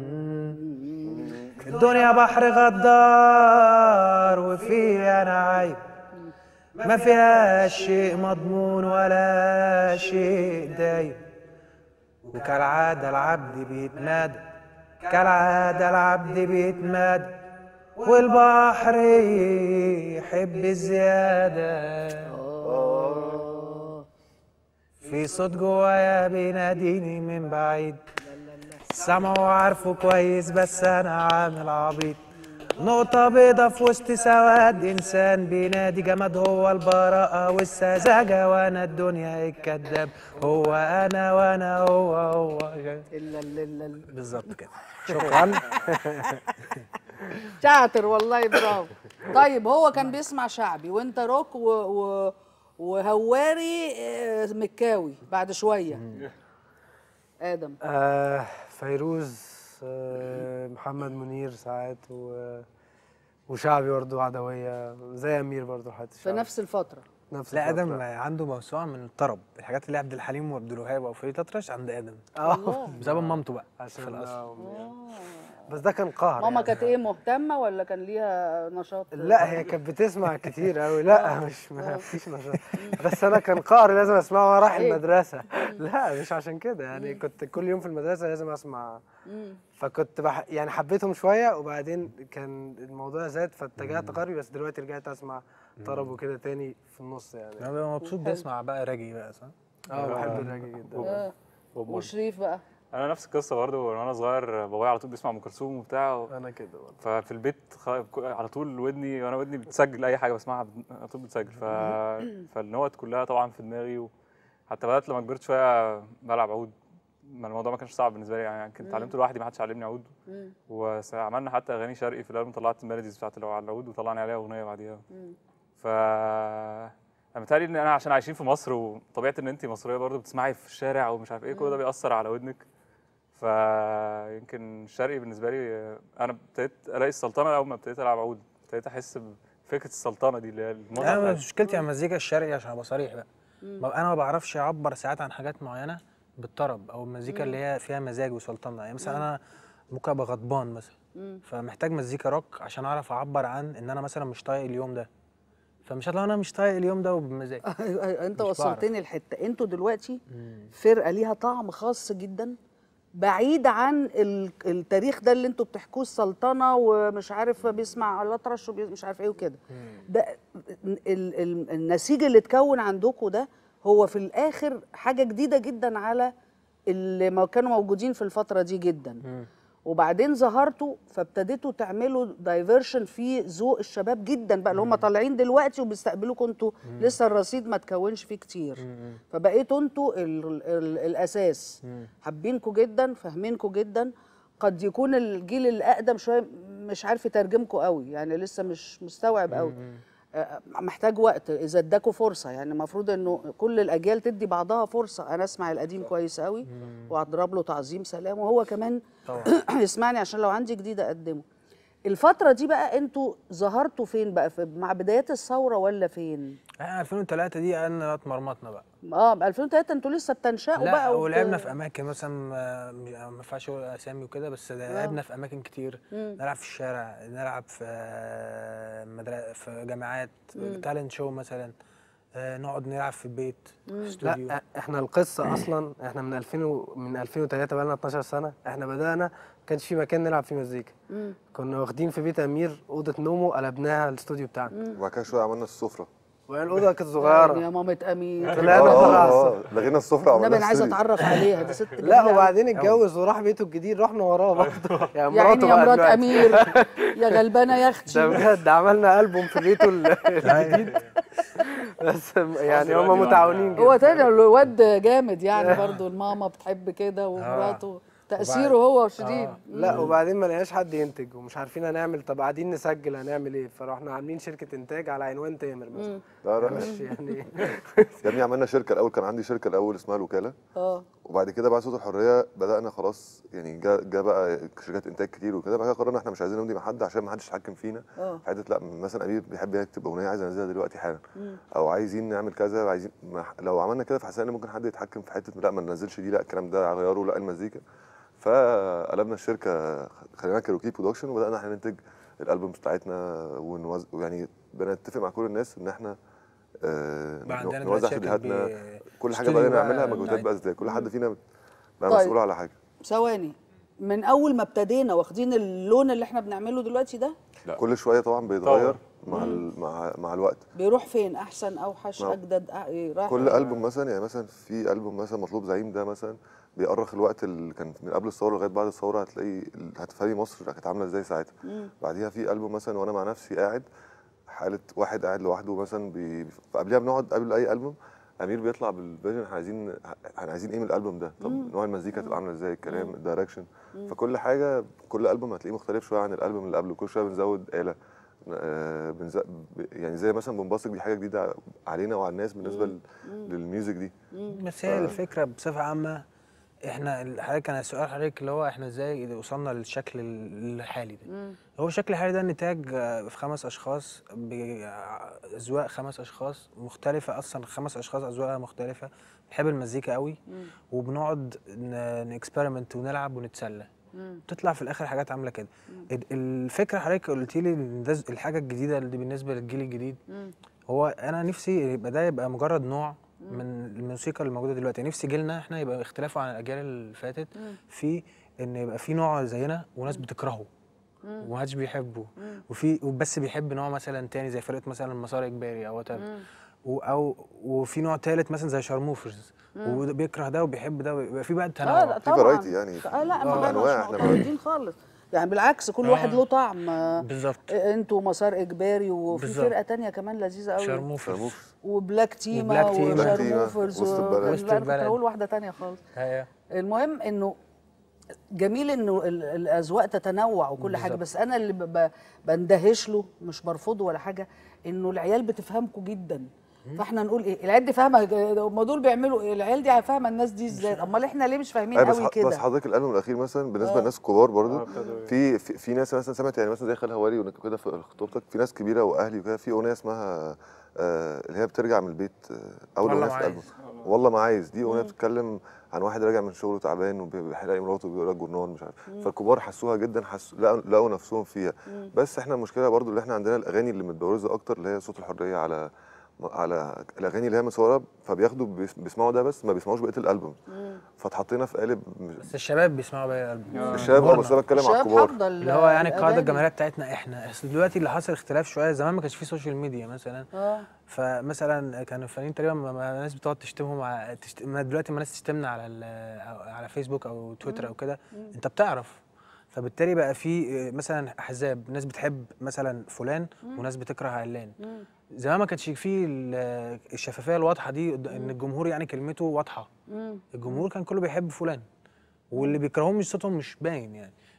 الدنيا بحر غدار وفيه انا عايب ما فيهاش شيء مضمون ولا شيء دايم وكالعادة العبد بيتمادى كالعادة العبد بيتمادى والبحر يحب الزيادة في صوت جوايا بيناديني من بعيد سامعه وعارفه كويس بس انا عامل عبيط نقطة بيضة في وسط سواد إنسان بينادي جماد هو البراءة والسذاجة وأنا الدنيا الكذاب هو أنا وأنا هو هو الا الا الا بالظبط كده شكرا شاطر والله برافو طيب هو كان بيسمع شعبي وانت روك و... و... وهواري آه، مكاوي بعد شويه ادم آه فيروز آه محمد منير ساعات و وشعبي برضه عدوية زي أمير برضه حتى في نفس الفتره نفس لا الفترة. ادم عنده موسوعه من الطرب الحاجات اللي عبد الحليم وعبد الوهاب او فريد اطرش عند ادم اه بسبب مامته بقى في عشان الاصل آه، بس ده كان قهر ماما يعني. كانت ايه مهتمه ولا كان ليها نشاط لا هي كانت بتسمع كتير قوي لا مش ما فيش نشاط بس انا كان قهر لازم اسمعه وانا رايح إيه؟ المدرسه لا مش عشان كده يعني كنت كل يوم في المدرسه لازم اسمع فكنت بح... يعني حبيتهم شويه وبعدين كان الموضوع زاد فاتجهت غربي بس دلوقتي رجعت اسمع طرب وكده تاني في النص يعني انا ببقى مبسوط بسمع بقى راجي بقى صح اه بحب الراجل جدا آه. بوب وشريف بقى انا نفس القصه برضه وانا صغير بابايا على طول بيسمع ام كلثوم وبتاع و... انا كده برضه ففي البيت خ... على طول ودني وانا ودني بتسجل اي حاجه بسمعها ب- على طول بتسجل ف... فالنوت كلها طبعا في دماغي وحتى بدات لما كبرت شويه بلعب عود ما الموضوع ما كانش صعب بالنسبه لي يعني كنت اتعلمت لوحدي ما حدش علمني عود وعملنا حتى اغاني شرقي في الالبوم طلعت الميلوديز بتاعت الع- على العود وطلعنا عليها اغنيه بعديها ف انا متهيألي ان انا عشان عايشين في مصر وطبيعه ان انت مصريه برضه بتسمعي في الشارع ومش عارف ايه كل ده بيأثر على ودنك فيمكن الشرقي بالنسبه لي انا ابتديت الاقي السلطنه اول ما ابتديت العب عود ابتديت احس بفكره السلطنه دي اللي هي المتعه انا بتاعتها. مشكلتي على المزيكا الشرقي عشان ابقى صريح بقى ببقى انا ما بعرفش اعبر ساعات عن حاجات معينه بالطرب او المزيكا اللي هي فيها مزاج وسلطنه يعني مثلا انا ممكن ابقى غضبان مثلا فمحتاج مزيكا روك عشان اعرف اعبر عن ان انا مثلا مش طايق اليوم ده فمش هتلاقي انا مش طايق اليوم ده وبمزاج أيوة أيوة انت مش وصلتني الحته انتوا دلوقتي فرقه ليها طعم خاص جدا بعيد عن ال- التاريخ ده اللي انتوا بتحكوه السلطنه ومش عارف بيسمع الاطرش ومش عارف ايه وكده ده ال- ال- النسيج اللي اتكون عندكم ده هو في الاخر حاجه جديده جدا على اللي ما كانوا موجودين في الفتره دي جدا وبعدين ظهرتوا فابتديتوا تعملوا دايفرشن في ذوق الشباب جدا بقى اللي هم طالعين دلوقتي وبيستقبلوكوا انتوا لسه الرصيد ما تكونش فيه كتير فبقيتوا انتوا ال ال الاساس حابينكوا جدا فاهمينكوا جدا قد يكون الجيل الاقدم شويه مش عارف يترجمكوا قوي يعني لسه مش مستوعب قوي آه، محتاج وقت اذا اداكوا فرصه يعني المفروض انه كل الاجيال تدي بعضها فرصه انا اسمع القديم كويس قوي واضرب له تعظيم سلام وهو كمان طبعا يسمعني عشان لو عندي جديد اقدمه الفتره دي بقى انتوا ظهرتوا فين بقى في مع بدايات الثوره ولا فين احنا 2003 دي قعدنا اتمرمطنا بقى اه 2003 انتوا لسه بتنشأوا لا بقى وبت- ولعبنا في اماكن مثلا آه، ما ما ينفعش اقول اسامي وكده بس لعبنا في اماكن كتير نلعب في الشارع نلعب في آه، مدرسة في جامعات تالنت شو مثلا آه، نقعد نلعب في البيت في استوديو لا احنا القصه اصلا احنا من 2000 و... من 2003 بقى لنا 12 سنه احنا بدانا ما كانش في مكان نلعب فيه مزيكا كنا واخدين في بيت امير اوضه نومه قلبناها الاستوديو بتاعنا وبعد كده شويه عملنا السفره وهي الاوضه كانت يعني صغيره يا مامة امير طلعنا آه، بره على آه، السفرة. آه، لغينا السفره النبي وعملنا انا عايزه استوديو. اتعرف عليها دي ست جميلة لا أوي. وبعدين اتجوز وراح بيته الجديد رحنا وراه برضه يعني يا عيني مراته يا بقى مرات دلوقتي. امير يا غلبانه يا اختي ده بجد عملنا البوم في بيته ال- الجديد بس يعني هم متعاونين هو جدا تاني الواد جامد يعني برضو الماما بتحب كده ومراته تأثيره هو شديد آه. لا وبعدين ما لقيناش حد ينتج ومش عارفين هنعمل طب قاعدين نسجل هنعمل ايه فرحنا عاملين شركه انتاج على عنوان تامر مثلا لا لا مش يعني يا ابني عملنا شركه الاول كان عندي شركه الاول اسمها الوكاله اه وبعد كده بعد صوت الحريه بدانا خلاص يعني جا, جا بقى شركات انتاج كتير وكده بعد كده قررنا احنا مش عايزين نمضي مع حد عشان ما حدش يتحكم فينا اه في حته لا مثلا امير بيحب يكتب اغنيه عايز انزلها دلوقتي حالا او عايزين نعمل كذا عايزين ما لو عملنا كده فحسينا ان ممكن حد يتحكم في حته لا ما ننزلش دي لا الكلام ده غيره لا المزيكا فقلبنا الشركه خلينا كاروكي برودكشن وبدانا احنا ننتج الالبومز بتاعتنا ونوز... يعني بنتفق مع كل الناس ان احنا آه بقى عندنا نوزع دلوقتي شركة فيديوهاتنا بي- كل حاجه استوديو بقى بقى نعملها مجهودات بتاعتنا. بقى ازاي كل حد فينا بقى طيب. مسؤول على حاجه ثواني من اول ما ابتدينا واخدين اللون اللي احنا بنعمله دلوقتي ده كل شويه طبعا بيتغير طبعاً. مع ال... مع مع الوقت بيروح فين احسن اوحش نعم. اجدد أ- إيه رايح كل البوم مثلا يعني مثلا في البوم مثلا مطلوب زعيم ده مثلا بيأرخ الوقت اللي كان من قبل الثوره لغايه بعد الثوره هتلاقي هتفهمي مصر كانت عامله ازاي ساعتها بعديها في البوم مثلا وانا مع نفسي قاعد حاله واحد قاعد لوحده مثلا بي... فقبليها بنقعد قبل اي البوم امير بيطلع بالفيجن احنا عايزين احنا عايزين ايه من الالبوم ده طب نوع المزيكا تبقى عامله ازاي الكلام الدايركشن فكل حاجه كل البوم هتلاقيه مختلف شويه عن الالبوم اللي قبله كل شويه بنزود آلة آه، بنز... ب- يعني زي مثلا بومباستيك دي حاجه جديده علينا وعلى الناس بالنسبه لل- للميوزك دي بس هي الفكره بصفه عامه احنا ال- حضرتك كان السؤال حضرتك اللي هو احنا ازاي وصلنا للشكل ال- الحالي ده هو الشكل الحالي ده نتاج آه، في خمس اشخاص باذواق خمس اشخاص مختلفه اصلا خمس اشخاص اذواقها مختلفه بنحب المزيكا قوي وبنقعد نكسبيرمنت ونلعب ونتسلى تطلع في الاخر حاجات عامله كده ال- الفكره حضرتك قلت لي إن ده الحاجه الجديده اللي بالنسبه للجيل الجديد هو انا نفسي يبقى ده يبقى مجرد نوع من الموسيقى اللي موجوده دلوقتي نفسي جيلنا احنا يبقى اختلافه عن الاجيال اللي فاتت في ان يبقى في نوع زينا وناس بتكرهه ومحدش بيحبه وفي وبس بيحب نوع مثلا تاني زي فرقه مثلا مسار اجباري او وات او وفي نوع تالت مثلا زي شارموفرز وبيكره ده وبيحب ده ويبقى في بقى اه لا تنوع طبعا فرايتي يعني، اه لا في ما أنواع احنا إحنا مش ما- معترضين خالص يعني بالعكس كل واحد له طعم آه، بالظبط انتوا مسار اجباري وفي بالظبط. فرقه تانية كمان لذيذه قوي شارموفرز شرموف وبلاك تيما وبلاك تيما. بلاك تيما، وشارموفرز وسط البلد. و- وسط لا، أنا كنت البلد. هقول واحده تانية خالص هي المهم انه جميل انه ال- الاذواق تتنوع وكل حاجه بالظبط. بس انا اللي ب- ب- بندهش له مش برفضه ولا حاجه انه العيال بتفهمكم جدا فاحنا نقول ايه العيال دي فاهمه هم دول بيعملوا ايه العيال دي فاهمه الناس دي ازاي امال احنا ليه مش فاهمين أيوة بس قوي ح- كده بس حضرتك الالبوم الاخير مثلا بالنسبه للناس الكبار برضو آه، ابتدوا في في, في ناس مثلا سمعت يعني مثلا زي خال هواري وكده في خطوبتك في ناس كبيره واهلي وكده في اغنيه اسمها آه اللي هي بترجع من البيت آه اول والله اغنيه ما في الالبوم والله ما عايز دي اغنيه بتتكلم عن واحد راجع من شغله تعبان وبيلاقي مراته بيقرا جورنال مش عارف فالكبار حسوها جدا حسوا لقوا لقوا نفسهم فيها بس احنا المشكله برضو اللي احنا عندنا الاغاني اللي متبرزه اكتر اللي هي صوت الحريه على على الاغاني اللي هي مصوره فبياخدوا بيس- بيسمعوا ده بس ما بيسمعوش بقيه الالبوم فاتحطينا في قالب مش- بس الشباب بيسمعوا بقى الالبوم الشباب اه بس انا بتكلم على الشباب الكبار حافظه اللي هو يعني القاعده الأغاني. الجماهيريه بتاعتنا احنا اصل دلوقتي اللي حصل اختلاف شويه زمان ما كانش فيه سوشيال ميديا مثلا اه فمثلا كانوا الفنانين تقريبا ما- ما الناس بتقعد تشتمهم على تشت... ما دلوقتي ما الناس تشتمنا على ال... أو- على فيسبوك او تويتر او كده انت بتعرف فبالتالي بقى في آه، مثلا احزاب ناس بتحب مثلا فلان وناس بتكره علان زمان ما كانش فيه ال- الشفافيه الواضحه دي قد- ان الجمهور يعني كلمته واضحه الجمهور كان كله بيحب فلان واللي بيكرههم مش صوتهم مش باين يعني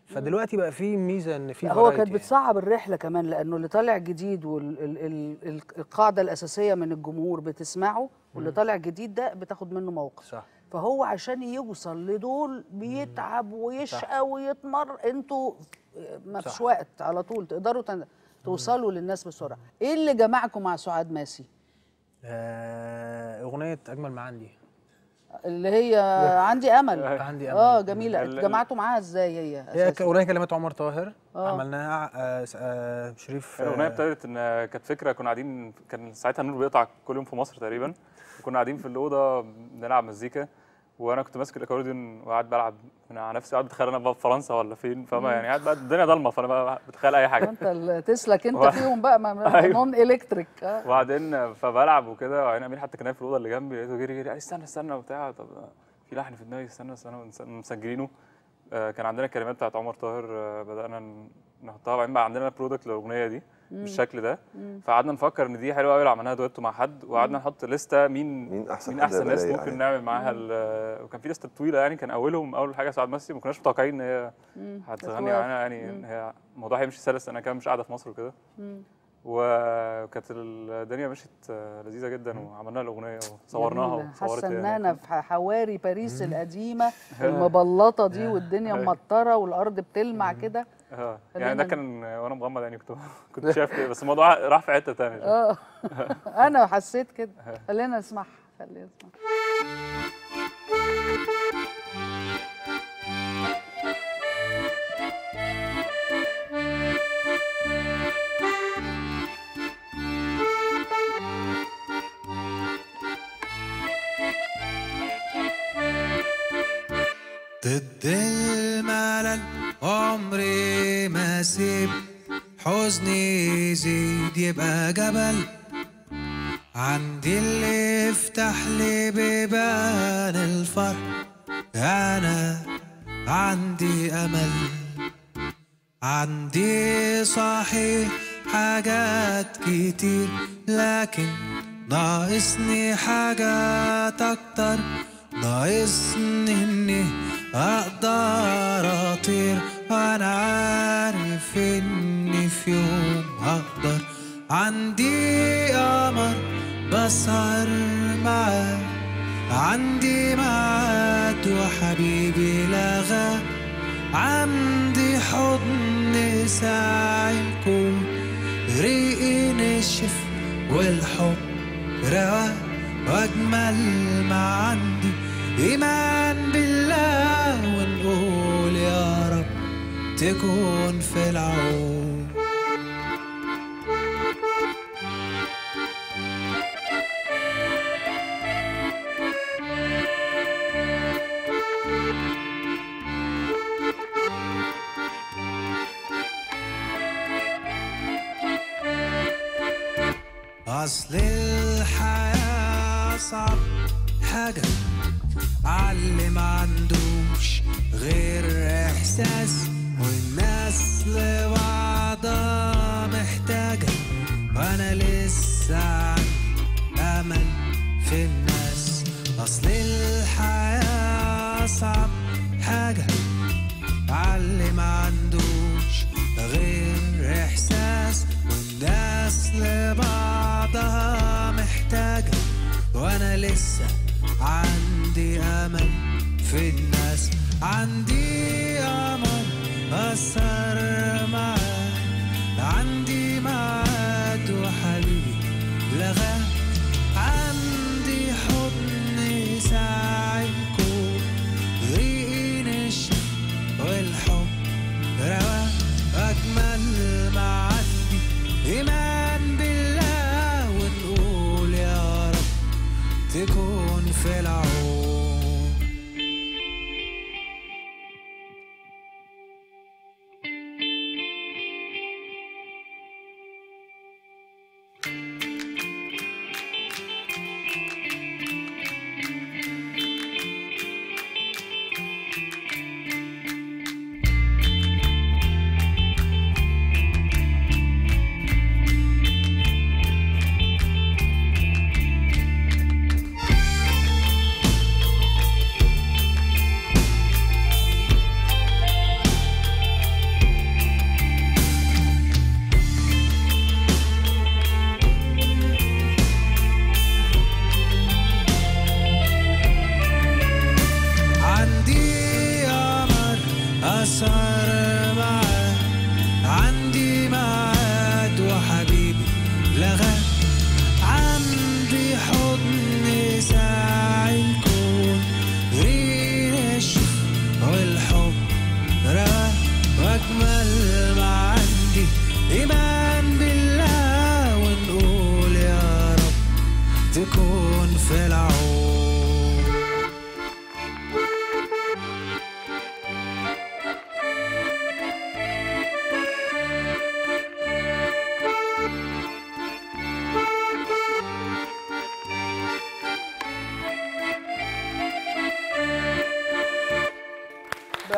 فدلوقتي بقى في ميزه ان في لا، هو variety كانت يعني. بتصعب الرحله كمان لانه اللي طالع جديد والقاعده الاساسيه من الجمهور بتسمعه واللي طالع جديد ده بتاخد منه موقف صح فهو عشان يوصل لدول بيتعب ويشقى ويتمر انتوا ما فيش صح. وقت على طول تقدروا تن- توصلوا للناس بسرعه ايه اللي جمعكم مع سعاد ماسي آه، اغنيه اجمل ما عندي اللي هي عندي امل عندي امل اه جميله ال- ال- جمعتوا معاها ازاي هي هي أساساً؟ اغنيه كلمات عمر طاهر آه. عملناها آه، س- آه، شريف الاغنيه آه، ابتدت ان كانت فكره كنا قاعدين كان ساعتها النور بيقطع كل يوم في مصر تقريبا وكنا قاعدين في الاوضه بنلعب مزيكا وانا كنت ماسك الاكورديون وقاعد بلعب انا على نفسي قاعد بتخيل انا بقى في فرنسا ولا فين فاهمه يعني قاعد بقى الدنيا ضلمه فانا بقى بتخيل اي حاجه انت اللي تسلك انت و- فيهم بقى ما أيوة. نون الكتريك اه وبعدين فبلعب وكده وبعدين امين حتى كان قاعد في الاوضه اللي جنبي لقيته جري جري قال لي استنى استنى وبتاع طب في لحن في دماغي استنى استنى ونس- مسجلينه آه، كان عندنا الكلمات بتاعت عمر طاهر آه، بدانا ن- نحطها وبعدين بقى عندنا برودكت للاغنيه دي بالشكل ده فقعدنا نفكر ان دي حلوه قوي لو عملناها دويتو مع حد وقعدنا نحط لسته مين مين احسن مين حد احسن هيبقى ناس لايق ممكن عليه. نعمل معاها ال- وكان في لسته طويله يعني كان اولهم اول حاجه سعاد مسي ما كناش متوقعين ان هي هتغني هتوافق. معانا يعني إن هي الموضوع هيمشي سلس انا كمان مش قاعده في مصر وكده وكانت الدنيا مشيت آه، لذيذه جدا وعملنا الاغنيه وصورناها جميلة. وصورت حاسه ان يعني. انا في حواري باريس القديمه المبلطه دي والدنيا ممطره والارض بتلمع كده اه خلينا يعني ده ن- كان وانا مغمض يعني كنت كنت شايف كده بس الموضوع راح في حته ثانيه اه انا حسيت كده خلينا نسمعها خلينا نسمعها ضد الملل عمري ما سيب حزني يزيد يبقى جبل عندي اللي يفتح لي بيبان الفرح انا عندي امل عندي صحيح حاجات كتير لكن ناقصني حاجات اكتر ناقصني اني اقدر اطير وانا عارف اني في يوم هقدر عندي قمر بسهر معاه عندي ميعاد وحبيبي لغاه عندي حضن ساعي الكون ريقي نشف والحب رواق واجمل ما عندي ايمان بالله ونقول يا رب تكون في العون أصل الحياة أصعب حاجة عاللي ما عندوش غير إحساس والناس لبعضها محتاجة وأنا لسه عندي أمل في الناس أصل الحياة أصعب حاجة عاللي ما عندوش غير إحساس والناس لبعضها محتاجة وأنا لسه عندي أمل في الناس عندي أمل أسهر معاه عندي ميعاد وحبيبي لغاه عندي حضن ساعي الكون ريقي نشف والحب رواق أجمل ما عندي إيمان بالله ونقول يا رب تكون في العون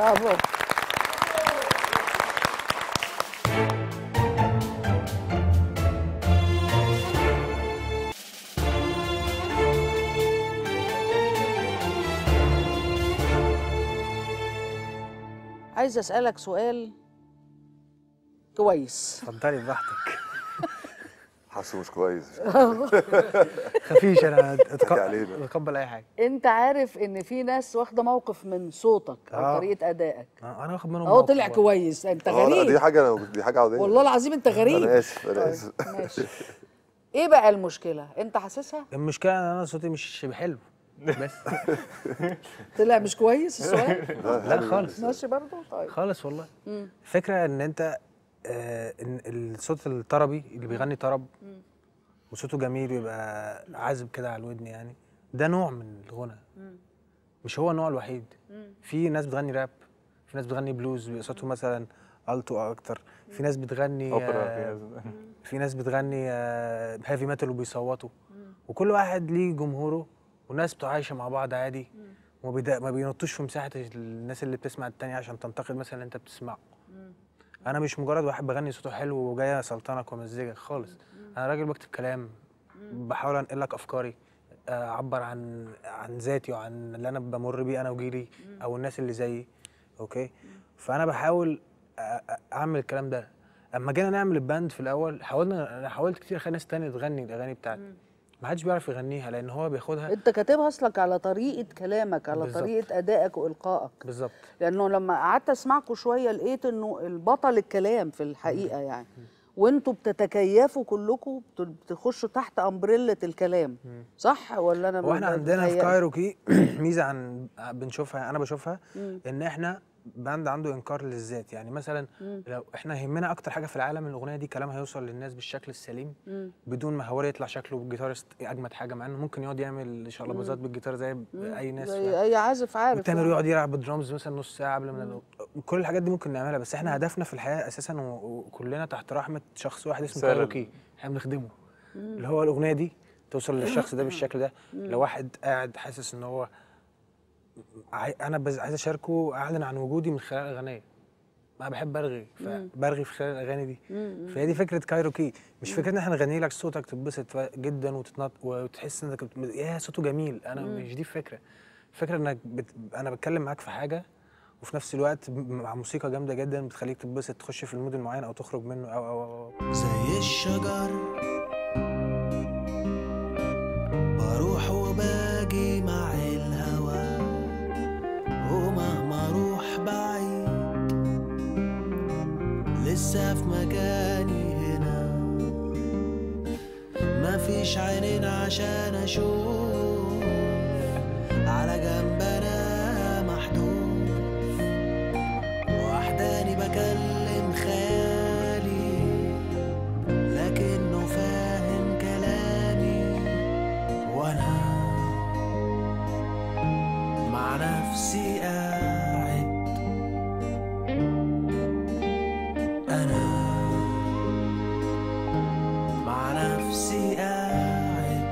برافو عايزه اسالك سؤال كويس اتفضلي براحتك حاسه مش كويس خفيش انا أتق- علينا. اتقبل اي حاجه انت عارف ان في ناس واخده موقف من صوتك او آه. طريقه ادائك آه، انا واخد منهم اهو موقف طلع برضه. كويس انت اه لا دي غريب حاجه دي حاجه عاديه والله العظيم انت غريب انا اسف انا طيب، اسف ماشي ايه بقى المشكله انت حاسسها المشكله ان انا صوتي مش حلو بس طلع مش كويس السؤال لا خالص ماشي برضه طيب خالص والله الفكره ان انت آه ان الصوت الطربي اللي بيغني طرب وصوته جميل ويبقى عازب كده على الودن يعني ده نوع من الغنى مش هو النوع الوحيد في ناس بتغني راب في ناس بتغني بلوز بيبقى صوته مثلا التو اكتر في ناس بتغني اوبرا آه في ناس- في ناس بتغني آه هيفي ميتال وبيصوتوا وكل واحد ليه جمهوره والناس بتبقى عايشه مع بعض عادي وما بيدا- ما بينطوش في مساحه الناس اللي بتسمع التانية عشان تنتقد مثلا اللي انت بتسمعه انا مش مجرد واحد بغني صوته حلو وجاي اسلطنك وامزجك خالص انا راجل بكتب كلام بحاول انقل لك افكاري آه، اعبر عن عن ذاتي وعن اللي انا بمر بيه انا وجيلي او الناس اللي زيي اوكي فانا بحاول أ- أ- اعمل الكلام ده اما جينا نعمل الباند في الاول حاولنا انا حاولت كتير اخلي ناس تانية تغني الاغاني بتاعتي ما حدش بيعرف يغنيها لان هو بياخدها انت كاتبها اصلك على طريقه كلامك على بالظبط. طريقه ادائك والقائك بالظبط لانه لما قعدت اسمعكم شويه لقيت انه البطل الكلام في الحقيقه يعني وانتوا بتتكيفوا كلكم بت- بتخشوا تحت امبريلا الكلام صح ولا انا هو احنا ب- عندنا في بتهيألي؟ كايروكي ميزه عن بنشوفها انا بشوفها ان احنا باند عنده انكار للذات يعني مثلا لو احنا يهمنا اكتر حاجه في العالم الاغنيه دي كلامها يوصل للناس بالشكل السليم بدون ما هو يطلع شكله الجيتارست اجمد حاجه مع انه ممكن يقعد يعمل شقلباظات بالجيتار زي اي ناس زي اي عازف عارف والتامر يقعد يلعب بالدرامز مثلا نص ساعه قبل ما كل الحاجات دي ممكن نعملها بس احنا هدفنا في الحياه اساسا و- وكلنا تحت رحمه شخص واحد اسمه رسالة. كايروكي احنا بنخدمه اللي هو الاغنيه دي توصل للشخص ده بالشكل ده لو واحد قاعد حاسس ان هو عاي- انا بز- عايز اشاركه اعلن عن وجودي من خلال اغنيه انا بحب ارغي فبرغي في خلال الاغاني دي فهي دي فكره كايروكي مش فكره ان احنا نغني لك صوتك تتبسط جدا وتتنط وتحس انك بت- يا صوته جميل انا مش دي الفكره الفكره انك بت... انا بتكلم معاك في حاجه وفي نفس الوقت م- مع موسيقى جامده جدا بتخليك تتبسط تخش في المود المعين او تخرج منه او او او, أو. زي الشجر بروح وباجي مع الهوى ومهما اروح بعيد لسه في مكاني هنا مفيش عينين عشان اشوف على جنب انا محدود وحداني بكلم خيالي لكنه فاهم كلامي وانا مع نفسي قاعد انا مع نفسي قاعد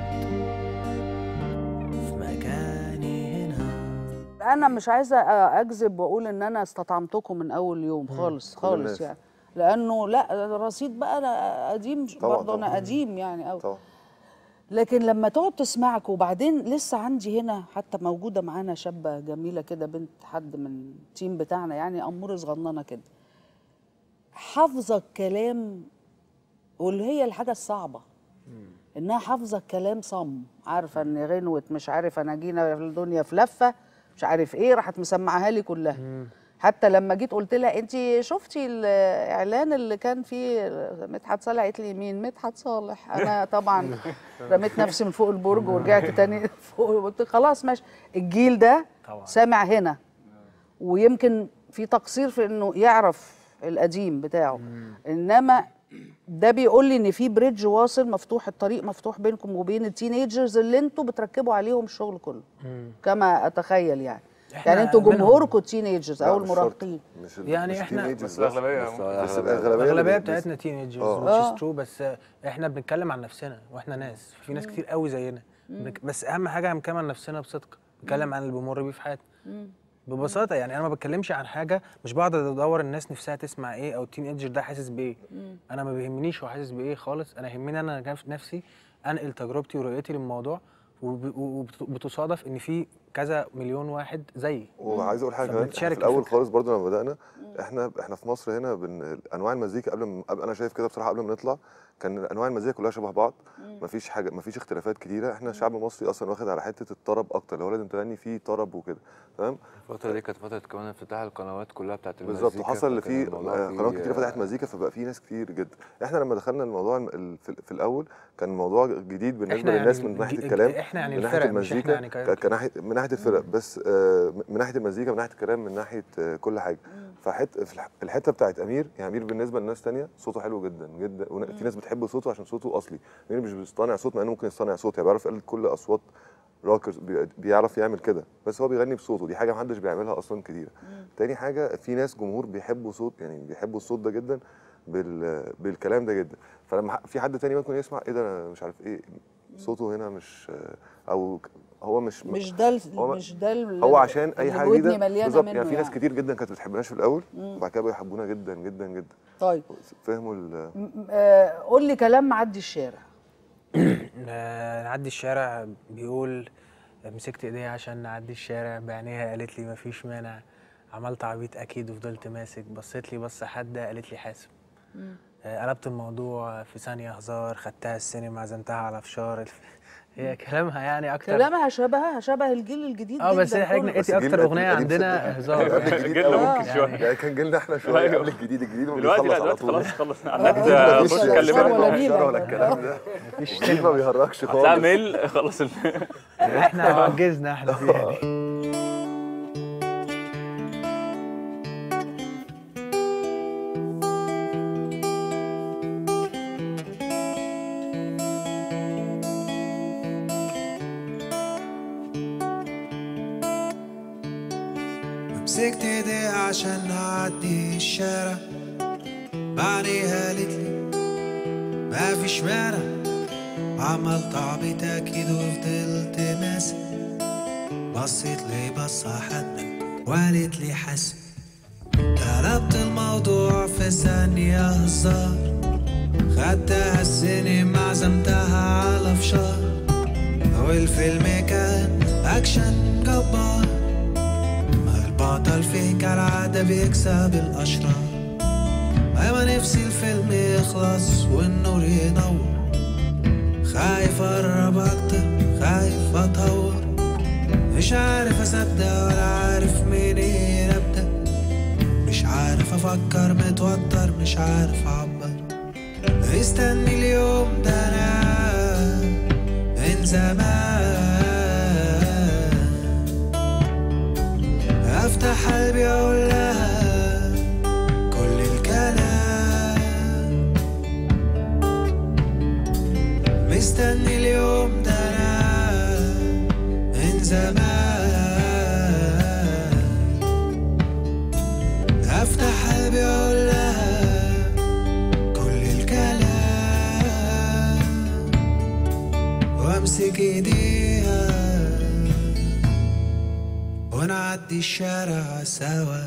في مكاني هنا انا مش عايزه اكذب واقول ان انا استطعمتكم من اول يوم خالص خالص الناس. يعني لانه لا رصيد بقى انا قديم طبعاً، برضه انا طبعاً. قديم يعني قوي طبعا لكن لما تقعد تسمعك وبعدين لسه عندي هنا حتى موجوده معانا شابه جميله كده بنت حد من التيم بتاعنا يعني اموره صغننه كده حافظه الكلام واللي هي الحاجه الصعبه انها حافظه الكلام صم عارفه ان غنوه مش عارف انا جينا في الدنيا في لفه مش عارف ايه راحت مسمعها لي كلها حتى لما جيت قلت لها انت شفتي الاعلان اللي كان فيه مدحت صالح قالت لي مين مدحت صالح انا طبعا رميت نفسي من فوق البرج ورجعت تاني فوق قلت خلاص ماشي الجيل ده طبعاً. سامع هنا ويمكن في تقصير في انه يعرف القديم بتاعه انما ده بيقول لي ان في بريدج واصل مفتوح الطريق مفتوح بينكم وبين التينيجرز اللي انتوا بتركبوا عليهم الشغل كله كما اتخيل يعني إحنا يعني انتوا منهم. جمهوركم التينيجرز او لا، مش شرط. المراهقين مش يعني مش إحنا- teenagers بس الأغلبية بس ممكن. بس الأغلبية. الاغلبيه الاغلبيه اللي بت- بتاعتنا تينيجرز آه. which is true بس احنا بنتكلم عن نفسنا واحنا ناس في ناس كتير قوي زينا بنك- بس اهم حاجه هنتكلم عن نفسنا بصدق نتكلم عن اللي بنمر بيه في حياتنا ببساطه يعني انا ما بتكلمش عن حاجه مش بقعد ادور الناس نفسها تسمع ايه او التين ايدجر ده حاسس بايه انا ما بيهمنيش هو حاسس بايه خالص انا يهمني انا نف- نفسي انقل تجربتي ورؤيتي للموضوع وب- وبتصادف ان في كذا مليون واحد زيي وعايز اقول حاجه كمان إحنا فبنتشارك في الاول الفكرة. خالص برضو لما بدانا احنا احنا في مصر هنا بن انواع المزيكا قبل ما قبل انا شايف كده بصراحه قبل ما نطلع كان انواع المزيكا كلها شبه بعض مفيش حاجه مفيش اختلافات كتيره احنا شعب مصري اصلا واخد على حته الطرب اكتر اللي هو لازم تغني فيه طرب وكده تمام الفترة دي كانت فترة كمان افتتاح القنوات كلها بتاعت المزيكا بالظبط وحصل اللي فكان فيه الموضوع آه، فيه، قنوات كتير آه، فتحت مزيكا فبقى فيه ناس كتير جدا احنا لما دخلنا الموضوع الم- ال- في, في الاول كان الموضوع جديد بالنسبه إحنا للناس يعني من ناحيه ج- الكلام إحنا يعني من ناحيه الفرق، مش إحنا المزيكا يعني ك- كايروكي. كناحيه من ناحيه الفرق بس آه، من ناحيه المزيكا من ناحيه الكلام من ناحيه آه، كل حاجه فحت في الح- الحته بتاعت امير يعني امير بالنسبه لناس تانية صوته حلو جدا جدا ون- في ناس بتحب صوته عشان صوته اصلي امير مش بيصطنع صوت مع انه ممكن يصطنع صوت يعني بيعرف يقلد كل اصوات راكرز بي- بيعرف يعمل كده بس هو بيغني بصوته دي حاجه محدش بيعملها اصلا كتير تاني حاجه في ناس جمهور بيحبوا صوت يعني بيحبوا الصوت ده جدا بال بالكلام ده جدا فلما ح- في حد تاني ممكن يسمع ايه ده انا مش عارف ايه صوته هنا مش او ك- هو مش مش ده ال- هو ما- مش ده ال- هو عشان اي اللي حاجه ودني جديده مليانه بالظبط منه يعني في ناس كتير جدا كانت ما بتحبناش في الاول وبعد كده بقوا يحبونا جدا جدا جدا طيب فهموا ال- م- آه، قول لي كلام معدي الشارع آه، نعدي الشارع بيقول مسكت ايديها عشان نعدي الشارع بعينيها قالت لي مفيش مانع عملت عبيط اكيد وفضلت ماسك بصيت لي بصه حاده قالت لي حاسب آه، قلبت الموضوع في ثانيه هزار خدتها السينما عزمتها على فشار الف- هي كلامها يعني اكتر كلامها شبهها شبه الجيل الجديد اه بس جداً هي حضرتك كله. نقيتي بس جيل اكتر اغنيه قديم عندنا صدقني. هزار قبل الجديد جيلنا قوي. ممكن شويه يعني كان جيلنا احنا شويه أيوه. قبل الجديد الجديد ما دلوقتي لا بيخلص على دلوقتي طول خلاص خلص عندك لا، خش مفيش كلمنا شر ولا مفيش نيلة شر ولا ولا- الكلام ده مفيش الجديد ما بيهرجش هتلاقي خالص ميل خلص ال- احنا عجزنا احنا فيها دي مسكت ايديها عشان نعدي الشارع بعديها قالت لي ما فيش مانع عملت عبيط اكيد وفضلت ماسك بصيت لي بصة حادة وقالت لي حاسب قلبت الموضوع في ثانية هزار خدتها السينما عزمتها على فشار والفيلم كان اكشن جبار البطل فيه كالعادة بيكسب الأشرار أيوة نفسي الفيلم يخلص والنور ينور خايف أقرب أكتر خايف أطور مش عارف أصدق ولا عارف منين أبدأ مش عارف أفكر متوتر مش عارف أعبر مستني اليوم ده أنا من زمان افتح قلبي اقول لها كل الكلام مستني اليوم ده انا من زمان افتح قلبي اقول لها كل الكلام وامسك ايديها ونعدي الشارع سوا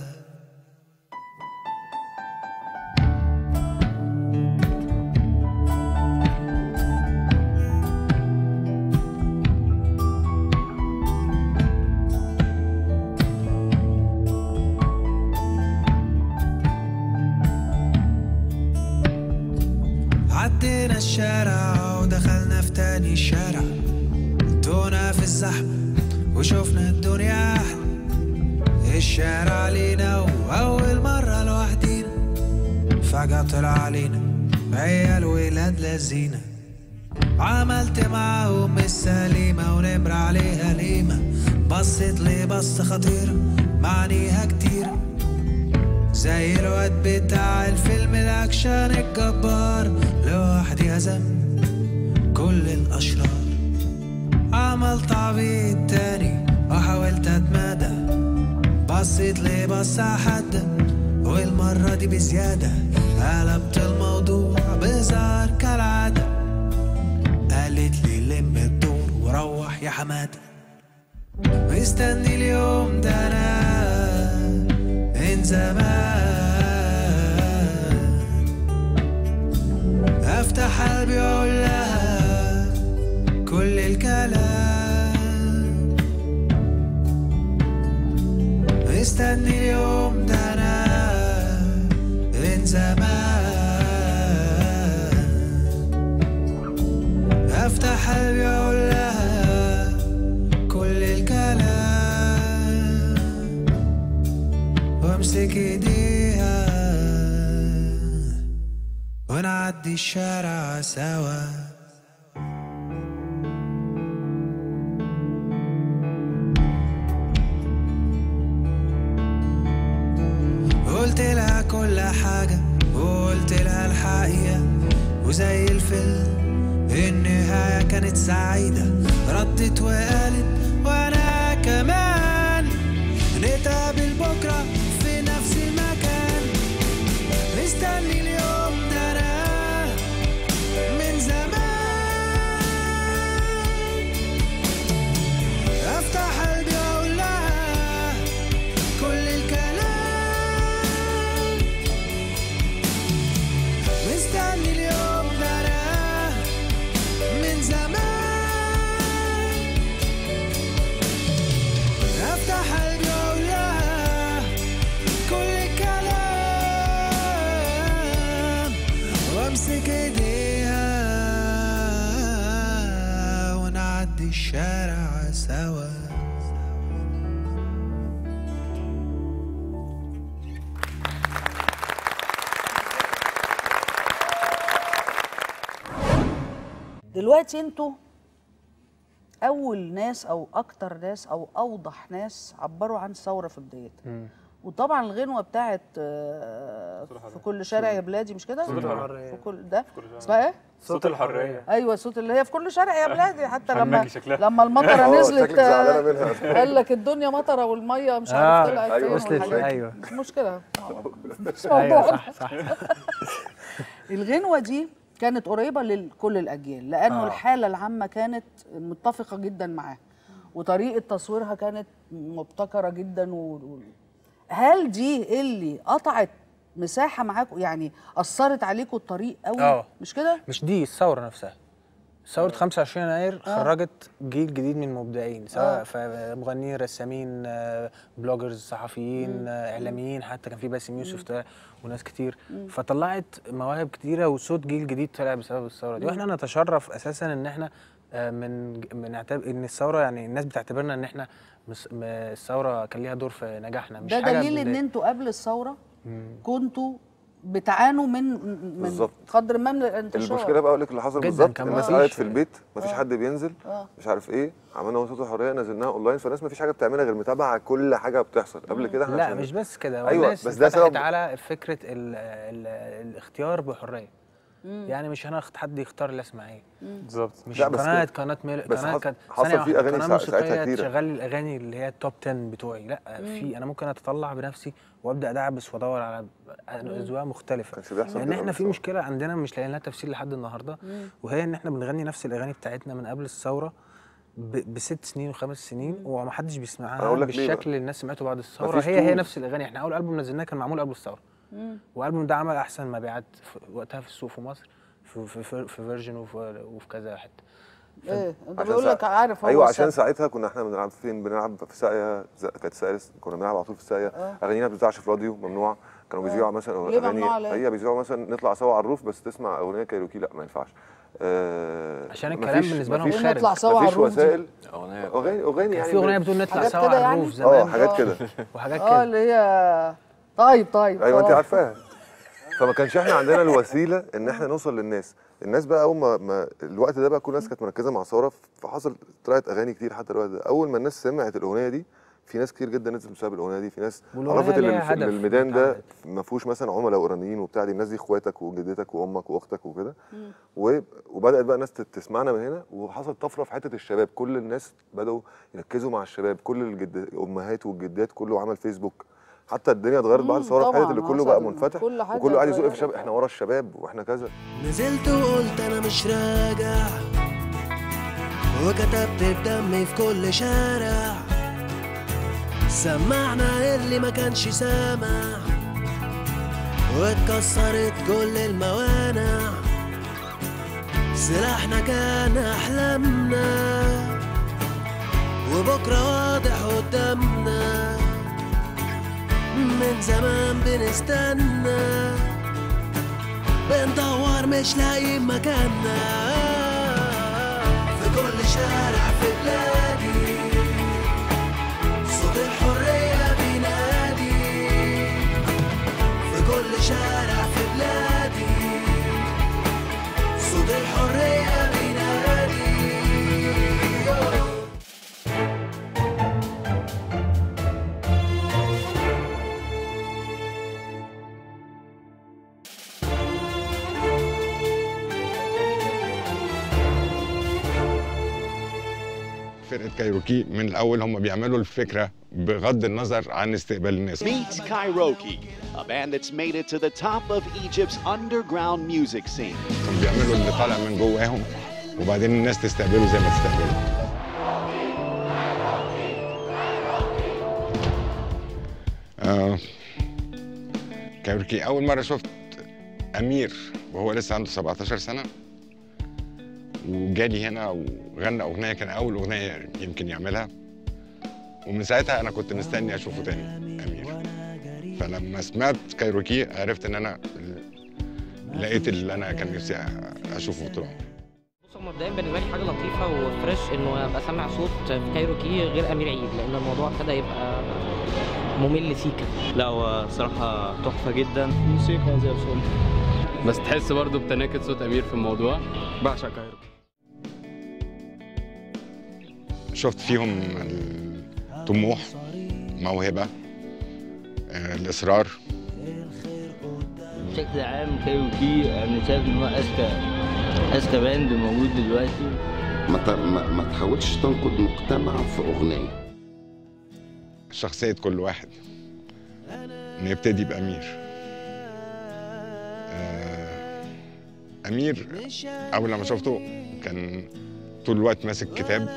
عدينا الشارع ودخلنا في تاني شارع تونا في الزحمة وشوفنا الدنيا أحلى الشارع لينا وأول مرة لوحدينا فجأة طلع علينا عيال ولاد لذينة عملت معاهم السليمة ونمر عليها ليمة بصت لي بصة خطيرة معانيها كتيرة زي الواد بتاع الفيلم الأكشن الجبار لوحدي هزم كل الأشرار عملت عبيط تاني وحاولت أتمادى بصيت لي بصة حادة والمرة دي بزيادة قلبت الموضوع بهزار كالعادة قالت لي لم الدور وروح يا حمادة مستني اليوم ده أنا زمان افتح قلبي واقول لها كل الكلام مستني اليوم ده انا من زمان افتح قلبي واقول لها كل الكلام وامسك ايديها ونعدي الشارع سوا قلت لها كل حاجة وقلت لها الحقيقة وزي الفيلم النهاية كانت سعيدة ردت وقالت وانا كمان نتقابل بكرة في نفس المكان مستني اليوم ده انا من زمان افتح قلبي واقول لها كل الكلام مستني اليوم ده انا من زمان افتح قلبي واقول لها كل الكلام وامسك ايديها ونعدي الشارع سوا دلوقتي انتوا اول ناس او اكتر ناس او اوضح ناس عبروا عن الثوره في بدايتها وطبعا الغنوه بتاعت آه، في كل شارع يا بلادي مش كده صوت الحرية. في كل ده اسمها ايه صوت الحرية ايوه الصوت اللي هي في كل شارع يا بلادي حتى فناجي لما شكلها. لما المطره اه نزلت شكلك زعلانه آه، منها قال لك الدنيا مطره والميه مش آه، عارف طلعت أيوة، فين وصلت والحاجات دي. ايوه مش مشكله مش ايوه موضوع صح صح الغنوة دي كانت قريبة لكل الأجيال لأنه آه. الحالة العامة كانت متفقة جدا معاه وطريقة تصويرها كانت مبتكرة جدا و... و- هل دي اللي قطعت مساحة معاكم يعني أثرت عليكم الطريق قوي آه. مش كده؟ مش دي الثوره نفسها ثورة 25 يناير خرجت جيل جديد من المبدعين سواء في مغنيين رسامين آه، بلوجرز صحفيين آه، اعلاميين حتى كان في باسم يوسف طلع وناس كتير فطلعت مواهب كتيرة وصوت جيل جديد طلع بسبب الثورة دي واحنا نتشرف اساسا ان احنا آه، من من اعتبر ان الثورة يعني الناس بتعتبرنا ان احنا مس- م- الثورة كان ليها دور في نجاحنا مش ده حاجة دليل إن بن- أنتوا قبل الثورة كنتوا بتعانوا من من بالظبط. قدر ما من الانتشار المشكله بقى اقول لك اللي حصل جداً، بالظبط كان الناس مفيش- قعدت في البيت مفيش آه. حد بينزل آه. مش عارف ايه عملنا صوت الحريه نزلناها اونلاين فالناس مفيش حاجه بتعملها غير متابعه كل حاجه بتحصل قبل كده احنا لا عشان- مش بس كده هو أيوة، الناس بس ده اتفتحت سبب- على فكره ال ال الاختيار بحريه يعني مش هناخد حد يختار اللي اسمع ايه بالظبط مش لا، بس قناه كده- قناه ميل... بس قناه حص- كانت حصل ثانية في واحدة، أغاني قناه ساع- ساعتها موسيقيه كتيرة. تشغل لي الاغاني اللي هي التوب 10 بتوعي لا في انا ممكن اتطلع بنفسي وابدا ادعبس وادور على اذواق مختلفه كانش بيحصل لان كده احنا في بالظبط. مشكله عندنا مش لاقيين لها تفسير لحد النهارده وهي ان احنا بنغني نفس الاغاني بتاعتنا من قبل الثوره ب- بست سنين وخمس سنين ومحدش أنا بيسمعها أقول لك ليه بالشكل بقى. اللي الناس سمعته بعد الثوره مفيش هي هي tools. نفس الاغاني احنا اول البوم نزلناه كان معمول قبل الثوره والالبوم ده عمل احسن مبيعات في وقتها في السوق في مصر في في في, في فيرجن وفي, وفي كذا حته ايه انت عشان بيقول سا- لك عارف هو ايوه عشان السبب. ساعتها كنا احنا بنلعب فين بنلعب في ساقيه ز- كانت ساقيه كنا بنلعب على طول في ساقيه اغانينا ما بتذاعش في راديو ممنوع كانوا بيذيعوا مثلا ليه ممنوع ليه؟ هي بيذيعوا مثلا نطلع سوا على الروف بس تسمع اغنيه كايروكي لا ما ينفعش آه عشان الكلام مفيش- بالنسبة لهم مفيش- خارج. نطلع سوا على مفيش الروف دي. وسائل اغنيه اغاني اغاني كان يعني في اغنيه ب- بتقول نطلع حاجات سوا كده على يعني؟ الروف زمان اه حاجات كده وحاجات اه كده اللي هي طيب طيب ايوه انت آه. عارفاها فما كانش احنا عندنا الوسيله ان احنا نوصل للناس الناس بقى اول ما, ما الوقت ده بقى كل الناس كانت مركزه مع ثوره فحصل طلعت اغاني كتير حتى الوقت ده اول ما الناس سمعت الاغنيه دي في ناس كتير جدا نزلت بسبب الاغنيه دي في ناس والأغنية عرفت ان ليها الف- هدف إن الميدان ده اتعملت. ما فيهوش مثلا عملاء اورانيين وبتاع دي الناس دي اخواتك وجدتك وامك واختك وكده و- وبدات بقى الناس تت- تسمعنا من هنا وحصل طفره في حته الشباب كل الناس بداوا يركزوا مع الشباب كل الجد... الامهات والجدات كله عمل فيسبوك حتى الدنيا اتغيرت بعد مم، الثوره في حته طبعاً، اللي كله بقى حصل. منفتح كل حاجة وكله قاعد يزق في اتغيرت. الشباب احنا ورا الشباب واحنا كذا نزلت وقلت انا مش راجع وكتبت بدمي في كل شارع سمعنا اللي ما كانش سامع واتكسرت كل الموانع سلاحنا كان أحلامنا وبكرة واضح قدامنا من زمان بنستنى بندور مش لاقيين مكاننا في كل شارع في بلادي صوت الحرية بينادي في كل شارع في بلادي صوت الحرية بينادي فرقه كايروكي من الاول هم بيعملوا الفكره بغض النظر عن استقبال الناس Meet Kairoki, a band that's made it to the top of Egypt's underground music scene. هم بيعملوا اللي طالع من جواهم وبعدين الناس تستقبله زي ما تستقبله آه كايروكي اول مره شفت امير وهو لسه عنده 17 سنه وجالي هنا وغنى اغنيه كان اول اغنيه يمكن يعملها ومن ساعتها انا كنت مستني اشوفه تاني امير فلما سمعت كايروكي عرفت ان انا لقيت اللي انا كان نفسي اشوفه طول عمري بص هو مبدئيا بالنسبه لي حاجه لطيفه وفريش انه ابقى سامع صوت في كايروكي غير امير عيد لان الموضوع ابتدى يبقى ممل سيكا لا هو صراحة تحفة جدا موسيقى زي الفل بس تحس برضه بتناكد صوت أمير في الموضوع بعشق كايرو شفت فيهم الطموح موهبه آه، الاصرار بشكل عام كايروكي انا شايف ان هو اذكى اذكى باند موجود دلوقتي ما, ت- ما, ما تحاولش تنقد مجتمع في اغنيه شخصيه كل واحد انه يبتدي بامير آه، امير اول لما شفته كان طول الوقت ماسك كتاب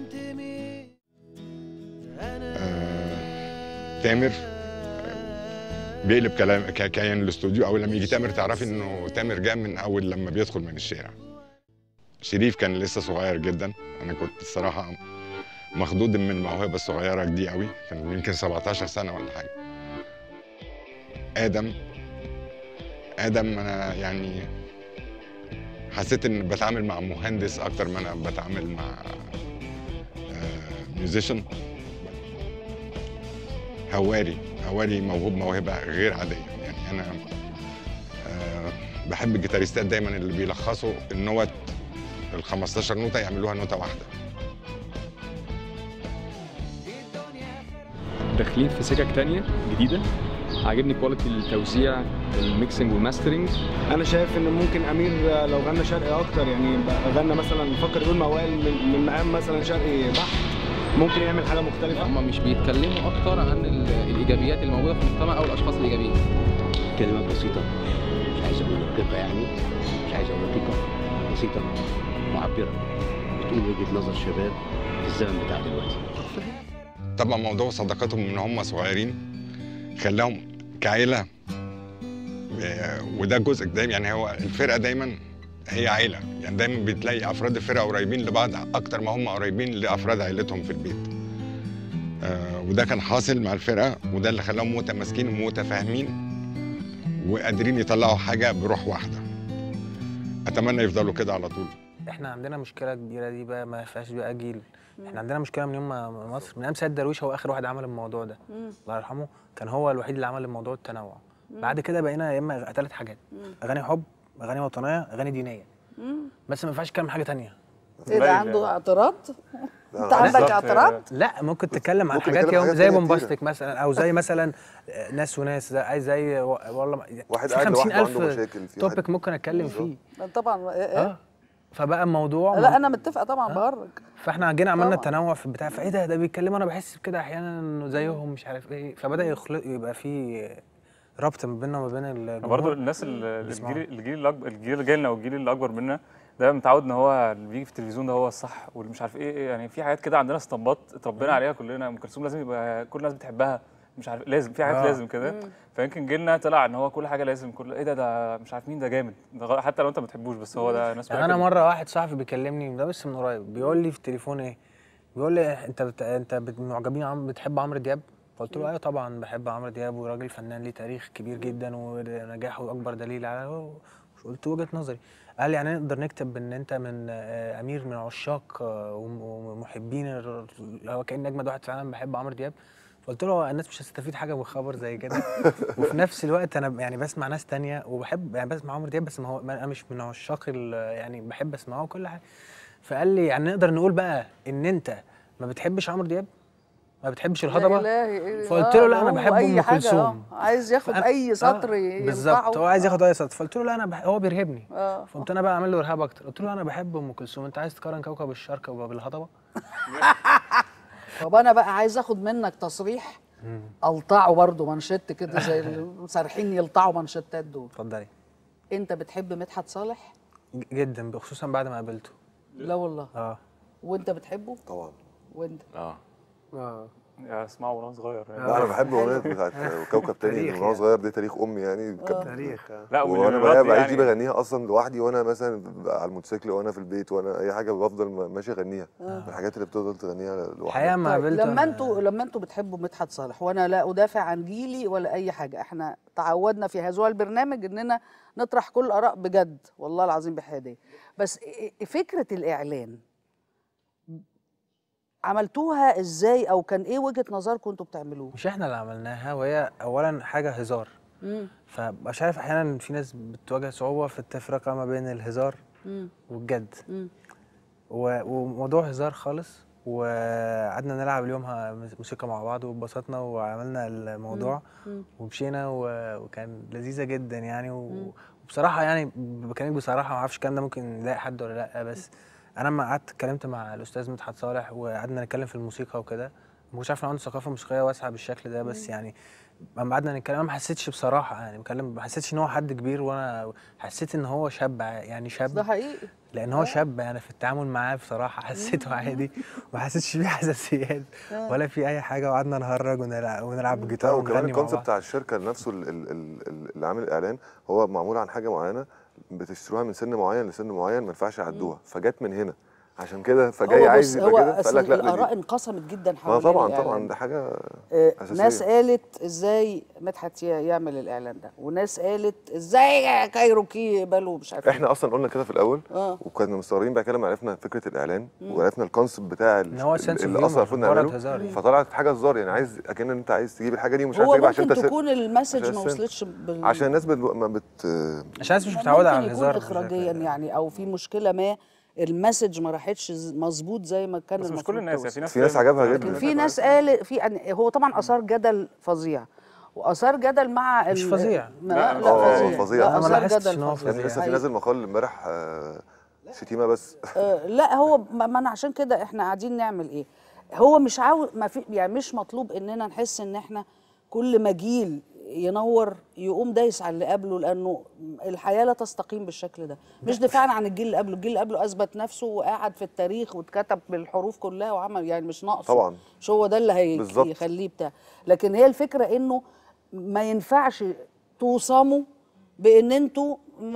آه، تامر آه، بيقلب كلام ك- كيان الاستوديو اول لما يجي تامر تعرفي انه تامر جاء من اول لما بيدخل من الشارع شريف كان لسه صغير جدا انا كنت الصراحه مخضوض من الموهبه الصغيره دي قوي كان يمكن 17 سنه ولا حاجه ادم ادم انا يعني حسيت ان بتعامل مع مهندس اكتر ما انا بتعامل مع ميوزيشن هواري هواري موهوب موهبه غير عاديه يعني انا آه، بحب الجيتاريستات دايما اللي بيلخصوا النوت ال 15 نوته يعملوها نوته واحده داخلين في سكك تانية جديدة عاجبني كواليتي التوزيع الميكسنج والماسترنج انا شايف ان ممكن امير لو غنى شرقي اكتر يعني بقى غنى مثلا فكر يقول موال من, من مقام مثلا شرقي بحت ممكن يعمل حاجه مختلفه هم مش بيتكلموا اكتر عن ال- الايجابيات اللي موجوده في المجتمع او الاشخاص الايجابيين كلمات بسيطه مش عايز اقول دقيقه يعني مش عايز اقول دقيقه بسيطه معبره بتقول وجهه نظر شباب في الزمن بتاع دلوقتي طبعا موضوع صداقتهم من هم صغيرين خلاهم كعيله آه، وده جزء دايما يعني هو الفرقه دايما هي عيله يعني دايما بتلاقي افراد الفرقه قريبين لبعض اكتر ما هم قريبين لافراد عيلتهم في البيت آه، وده كان حاصل مع الفرقه وده اللي خلاهم متماسكين ومتفاهمين وقادرين يطلعوا حاجه بروح واحده اتمنى يفضلوا كده على طول احنا عندنا مشكله كبيره دي بقى ما فيهاش بقى جيل احنا عندنا مشكله من يوم ما مصر من ايام سيد درويش هو اخر واحد عمل الموضوع ده الله يرحمه كان هو الوحيد اللي عمل الموضوع التنوع بعد كده بقينا يا اما ثلاث حاجات اغاني حب اغاني وطنيه اغاني دينيه بس ما ينفعش تتكلم حاجه تانية ايه ده عنده اعتراض؟ انت لا. عندك اعتراض؟ لا ممكن تتكلم عن ممكن حاجات نتكلم يوم حاجات زي تانية بومباستيك مثلا او زي مثلا آه، ناس وناس زي زي والله ما- واحد في قاعد لوحده 50000 عنده مشاكل، في واحد- توبيك ممكن اتكلم فيه طبعا إيه إيه؟ اه فبقى الموضوع لا انا متفقه طبعا بهرج فاحنا جينا عملنا طبعاً. التنوع في البتاع فايه ده ده بيتكلموا انا بحس بكده احيانا انه زيهم مش عارف ايه فبدا يخلق يبقى في ربط ما بيننا وما بين الجمهور برضه الناس ال- بيسمعوا. الجيل الجيل الاكبر الجيل اللي جاي لنا والجيل اللي اكبر منا دايما متعود ان هو اللي بيجي في التلفزيون ده هو الصح واللي مش عارف ايه إيه، يعني في حاجات كده عندنا استنباط اتربينا عليها كلنا ام كلثوم لازم يبقى كل الناس بتحبها مش عارف لازم في حاجات آه. لازم كده فيمكن جيلنا طلع ان هو كل حاجه لازم كل ايه ده ده مش عارف مين ده جامد ده غ- حتى لو انت ما بتحبوش بس هو ده ناس يعني كلها انا كده. مره واحد صاحبي بيكلمني ده بس من قريب بيقول لي في التليفون ايه بيقول لي انت بت... انت بت... معجبين عم بتحب عمرو دياب فقلت له ايوه طبعا بحب عمرو دياب وراجل فنان ليه تاريخ كبير جدا ونجاحه اكبر دليل على قلت وجهه نظري قال يعني نقدر نكتب ان انت من آه، امير من عشاق آه، وم- ومحبين الر- هو كان اجمد واحد فعلا بحب عمرو دياب فقلت له هو الناس مش هتستفيد حاجه من خبر زي كده وفي نفس الوقت انا يعني بسمع ناس تانية وبحب يعني بسمع عمرو دياب بس ما هو ما انا مش من عشاق ال- يعني بحب اسمعه وكل حاجه فقال لي يعني نقدر نقول بقى ان انت ما بتحبش عمرو دياب ما بتحبش الهضبه إلهي. فقلت آه، له لا انا هو بحب أي ام حاجة، كلثوم آه. عايز ياخد فأنا- اي سطر آه، يرفعه. بالظبط هو عايز ياخد اي سطر فقلت له لا انا بح... هو بيرهبني اه فقمت انا بقى اعمل له ارهاب اكتر قلت له انا بحب ام كلثوم انت عايز تقارن كوكب الشرق بالهضبه طب انا بقى عايز اخد منك تصريح الطعه برضه منشط كده زي المسرحين يلطعوا منشطات دول اتفضلي انت بتحب مدحت صالح ج- جدا خصوصا بعد ما قابلته لا والله اه وانت بتحبه طبعا وانت اه اه يا اسمعه وانا صغير يعني. لا انا بحب الاغنيه بتاعت كوكب تاني تاريخ من وانا يعني. صغير دي تاريخ امي يعني كانت تاريخ آه. لا وانا واللي بقى دلوقتي بعيش دي يعني- بغنيها اصلا لوحدي وانا مثلا ببقى على الموتوسيكل وانا في البيت وانا اي حاجه بفضل م- ماشي اغنيها من الحاجات اللي بتفضل تغنيها الحقيقه لوحدها ما طيب قابلته لما أنا- انتوا لما انتوا بتحبوا مدحت صالح وانا لا ادافع عن جيلي ولا اي حاجه احنا تعودنا في هذا البرنامج اننا نطرح كل اراء بجد والله العظيم بحياديه بس إيه- فكره الاعلان عملتوها ازاي او كان ايه وجهه نظركم انتوا بتعملوه مش احنا اللي عملناها وهي اولا حاجه هزار مم. فمش عارف احيانا في ناس بتواجه صعوبه في التفرقه ما بين الهزار مم. والجد مم. و- وموضوع هزار خالص وقعدنا نلعب اليومها موسيقى مع بعض واتبسطنا وعملنا الموضوع مم. ومشينا و- وكان لذيذه جدا يعني و- وبصراحه يعني بكلمك بصراحه ما اعرفش الكلام ده ممكن يضايق حد ولا لا بس انا لما قعدت اتكلمت مع الاستاذ مدحت صالح وقعدنا نتكلم في الموسيقى وكده ما كنتش عارف ان عنده ثقافه موسيقيه واسعه بالشكل ده بس يعني لما قعدنا نتكلم أنا ما حسيتش بصراحه يعني بكلم ما حسيتش ان هو حد كبير وانا حسيت ان هو شاب ع- يعني شاب ده حقيقي لان هو شاب يعني في التعامل معاه بصراحه حسيته عادي وما حسيتش فيه حساسيات آه. ولا في اي حاجه وقعدنا نهرج ونلعب, ونلعب لا جيتار وكمان ونغني مع الكونسيبت بعض بتاع الشركه نفسه ال- ال- ال- ال- اللي عامل الاعلان هو معمول عن حاجه معينه بتشتروها من سن معين لسن معين ما ينفعش يعدوها فجت من هنا عشان كده فجاي هو عايز بص يبقى هو كده أصل فقال لك لا الاراء دي انقسمت جدا ما حوالين طبعا الإعلان طبعا ده. ده حاجه آه، أساسية. ناس قالت ازاي مدحت ي- يعمل الاعلان ده وناس قالت ازاي كايروكي يقبلوا مش عارف احنا اصلا قلنا كده في الاول اه وكنا مستغربين بعد كده لما عرفنا فكره الاعلان مم. وعرفنا الكونسيبت بتاع ال- إن هو ال- sense of اللي humor، اصلا المفروض مجرد نعمله هزار يعني. فطلعت حاجه هزار يعني عايز اكن انت عايز تجيب الحاجه دي ومش عارف هو تجيب عشان ممكن انت س- تكون المسج عشان ما السن. وصلتش بال... عشان الناس بت... ما بت عشان الناس مش متعوده على ممكن يكون الهزار اخراجيا يعني او في مشكله ما المسج ما راحتش ز- مظبوط زي ما كان بس مش المفروض كل الناس يعني توصل. في ناس في ناس عجبها لكن جدا في ناس قال في يعني هو طبعا اثار جدل فظيع واثار جدل مع مش ال- فظيع. ما لا، لا, مش آه، فظيع فظيع. لا أنا ما اثار لاحظتش جدل إن هو فظيع يعني لسه في حقيقي. نازل مقال امبارح آه، شتيمه بس آه، لا هو ما ما انا عشان كده احنا قاعدين نعمل ايه هو مش عاوز ما في يعني مش مطلوب اننا نحس ان احنا كل ما جيل ينور يقوم دايس على اللي قبله لانه الحياه لا تستقيم بالشكل ده مش دفاعا عن الجيل اللي قبله الجيل اللي قبله اثبت نفسه وقعد في التاريخ واتكتب بالحروف كلها وعمل يعني مش ناقصه طبعا. مش هو ده اللي هي- بالظبط. هيخليه بتاع لكن هي الفكره انه ما ينفعش توصموا بان انتوا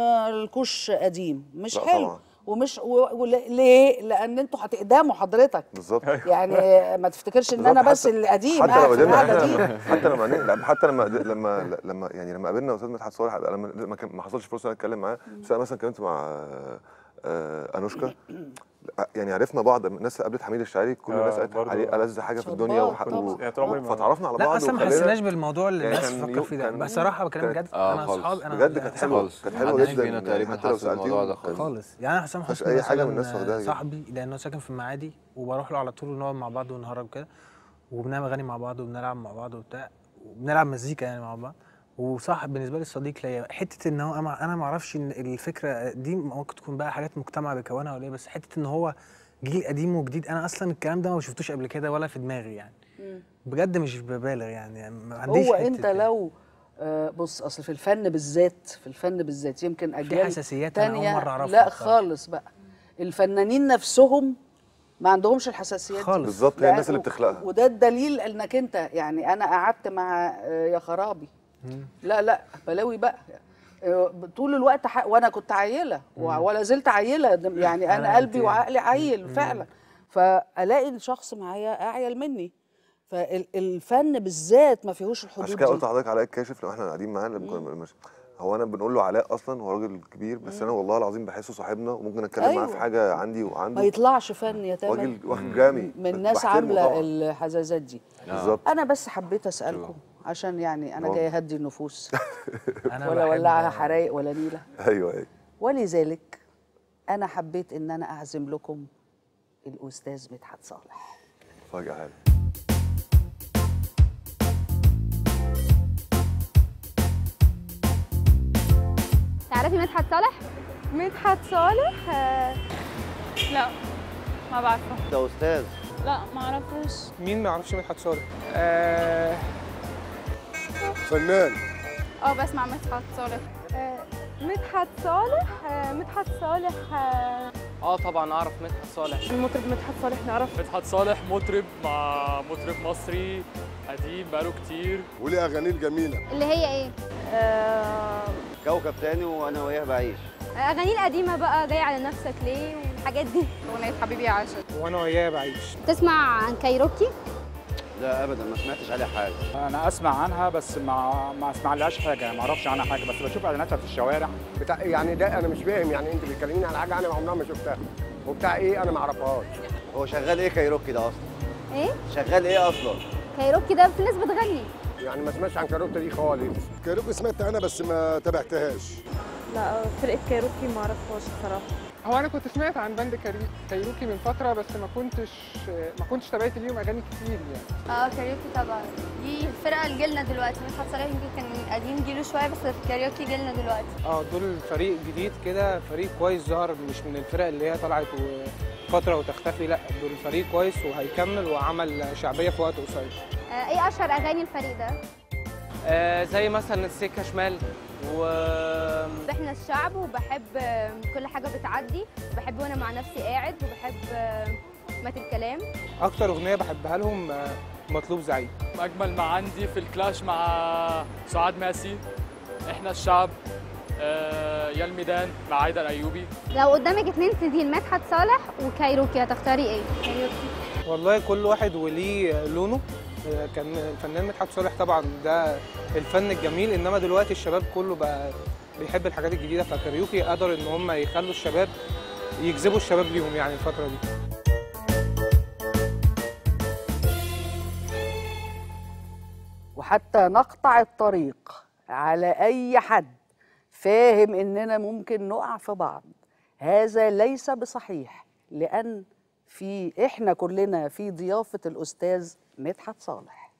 مالكوش قديم مش لا حلو طبعا. ومش و... ول- ليه؟ لان انتوا هتقدموا حضرتك بالظبط يعني ما تفتكرش ان انا بالظبط. بس اللي قديم حتى قاعد لو في قدرنا القعده احنا دي لما حتى لما ن- حتى لما لما لما يعني لما قابلنا استاذ مدحت صالح لما ما كان- ما حصلش فرصه ان أنا اتكلم معاه بس انا مثلا اتكلمت مع آه، آه، انوشكا يعني عرفنا بعض الناس قابلت حميد الشاعري كل آه، الناس قالت برضو. عليه ألذ حاجه في شربات الدنيا وح- طبعا. و- يعني طول عمري ما- فتعرفنا على بعض لا اصلا ما وخلينا- حسيناش بالموضوع اللي يعني الناس كان بتفكر يو- فيه ده كان- بصراحه بكلم كانت- بجد آه، انا خالص. اصحابي انا بجد كانت حلوه خالص. كانت حلوه محدش جدا فينا يعني تقريبا حتى لو حاسس بالموضوع ده سالتيهم خالص. خالص يعني انا حسام مفيهاش حسني أي حاجة من مثلاً الناس واخداها جدا. صاحبي لانه ساكن في المعادي وبروح له على طول ونقعد مع بعض ونهرب كده وبنعمل اغاني مع بعض وبنلعب مع بعض وبتاع وبنلعب مزيكا يعني مع بعض وصاحب بالنسبه لي صديق ليا حته ان هو انا انا ما اعرفش ان الفكره دي ممكن تكون بقى حاجات مجتمع بيكونها ولا ايه بس حته ان هو جيل قديم وجديد انا اصلا الكلام ده ما شفتوش قبل كده ولا في دماغي يعني بجد مش ببالغ يعني ما عنديش هو حتة انت يعني. لو آه، بص اصل في الفن بالذات في الفن بالذات يمكن اجيال حساسيات أنا أول تانية مرة أعرفها لا بصراحة. خالص بقى الفنانين نفسهم ما عندهمش الحساسيات دي. خالص. بالظبط، هي لأن- الناس اللي بتخلقها. وده الدليل انك انت يعني انا قعدت مع آه، يا خرابي لا لا بلاوي بقى آه، طول الوقت ح... وانا كنت عيله و- ولا زلت عيله ده- يعني انا أنا قلبي أنت- وعقلي عيل فعلا فالاقي الشخص معايا اعيل مني فالفن بالذات ما فيهوش الحدود عشان كده قلت دي لحضرتك علاء الكاشف لو احنا قاعدين معاه لما كنا مش هو انا بنقول له علاء اصلا هو راجل كبير بس انا والله العظيم بحسه صاحبنا وممكن اتكلم معاه في أيوة. حاجه عندي ما وعنده يطلعش فن يا تامر راجل واخد جرامي من ناس بحترمه عامله طبعاً. الحزازات دي بالظبط انا بس حبيت اسالكم عشان يعني انا آه. جايه اهدي النفوس أنا ولا بحب- ولعها حرايق ولا نيله ايوه ايوه ولذلك انا حبيت ان انا اعزم لكم الاستاذ مدحت صالح فجاه حلو تعرفي مدحت صالح؟ مدحت صالح؟ لا ما بعرفه ده استاذ لا ما اعرفوش مين ما يعرفش مدحت صالح؟ آه فنان اه بسمع مدحت صالح مدحت صالح مدحت صالح اه طبعا اعرف مدحت صالح المطرب مدحت صالح نعرف مدحت صالح مطرب مع مطرب مصري قديم بقاله كتير وليه اغانيه الجميله اللي هي ايه؟ كوكب تاني وانا وياه بعيش اغاني القديمه بقى جايه على نفسك ليه والحاجات دي اغنيه حبيبي يا عاشق وانا وياه بعيش تسمع عن كايروكي؟ لا ابدا ما سمعتش عليه حاجه انا اسمع عنها بس ما ما اسمع لهاش حاجه يعني ما اعرفش عنها حاجه بس بشوف اعلاناتها في الشوارع بتاع يعني ده انا مش فاهم يعني انت بتكلميني على حاجه انا عمرها ما شفتها وبتاع ايه انا ما اعرفهاش هو شغال ايه كايروكي ده اصلا ايه؟ شغال ايه اصلا كايروكي ده في ناس بتغني يعني ما سمعتش عن كاروكا دي خالص كاروكا سمعت انا بس ما تابعتهاش لا فرقه كايروكي ما اعرفهاش بصراحه هو انا كنت سمعت عن باند كاري- كايروكي من فتره بس ما كنتش ما كنتش تابعت ليهم اغاني كتير يعني اه كاريوكي طبعا دي الفرقه لجيلنا دلوقتي مدحت صالح يمكن كان قديم جيله شويه بس الكاريوكي جيلنا دلوقتي اه دول فريق جديد كده فريق كويس ظهر مش من الفرق اللي هي طلعت فتره وتختفي لا دول فريق كويس وهيكمل وعمل شعبيه في وقت قصير آه ايه اشهر اغاني الفريق ده؟ آه زي مثلا السكه شمال و احنا الشعب وبحب آه، كل حاجه بتعدي بحب وانا مع نفسي قاعد وبحب آه، مات الكلام اكتر اغنيه بحبها لهم آه، مطلوب زعيم اجمل ما عندي في الكلاش مع سعاد ماسي احنا الشعب آه، يا الميدان مع عايده الايوبي لو قدامك اتنين سيدين مدحت صالح وكايروكي هتختاري ايه؟ كايروكي والله كل واحد وليه لونه آه، كان الفنان مدحت صالح طبعا ده الفن الجميل انما دلوقتي الشباب كله بقى بيحب الحاجات الجديده فكاريوكي قدر ان هم يخلوا الشباب يجذبوا الشباب ليهم يعني الفتره دي وحتى نقطع الطريق على اي حد فاهم اننا ممكن نقع في بعض هذا ليس بصحيح لان في احنا كلنا في ضيافه الاستاذ مدحت صالح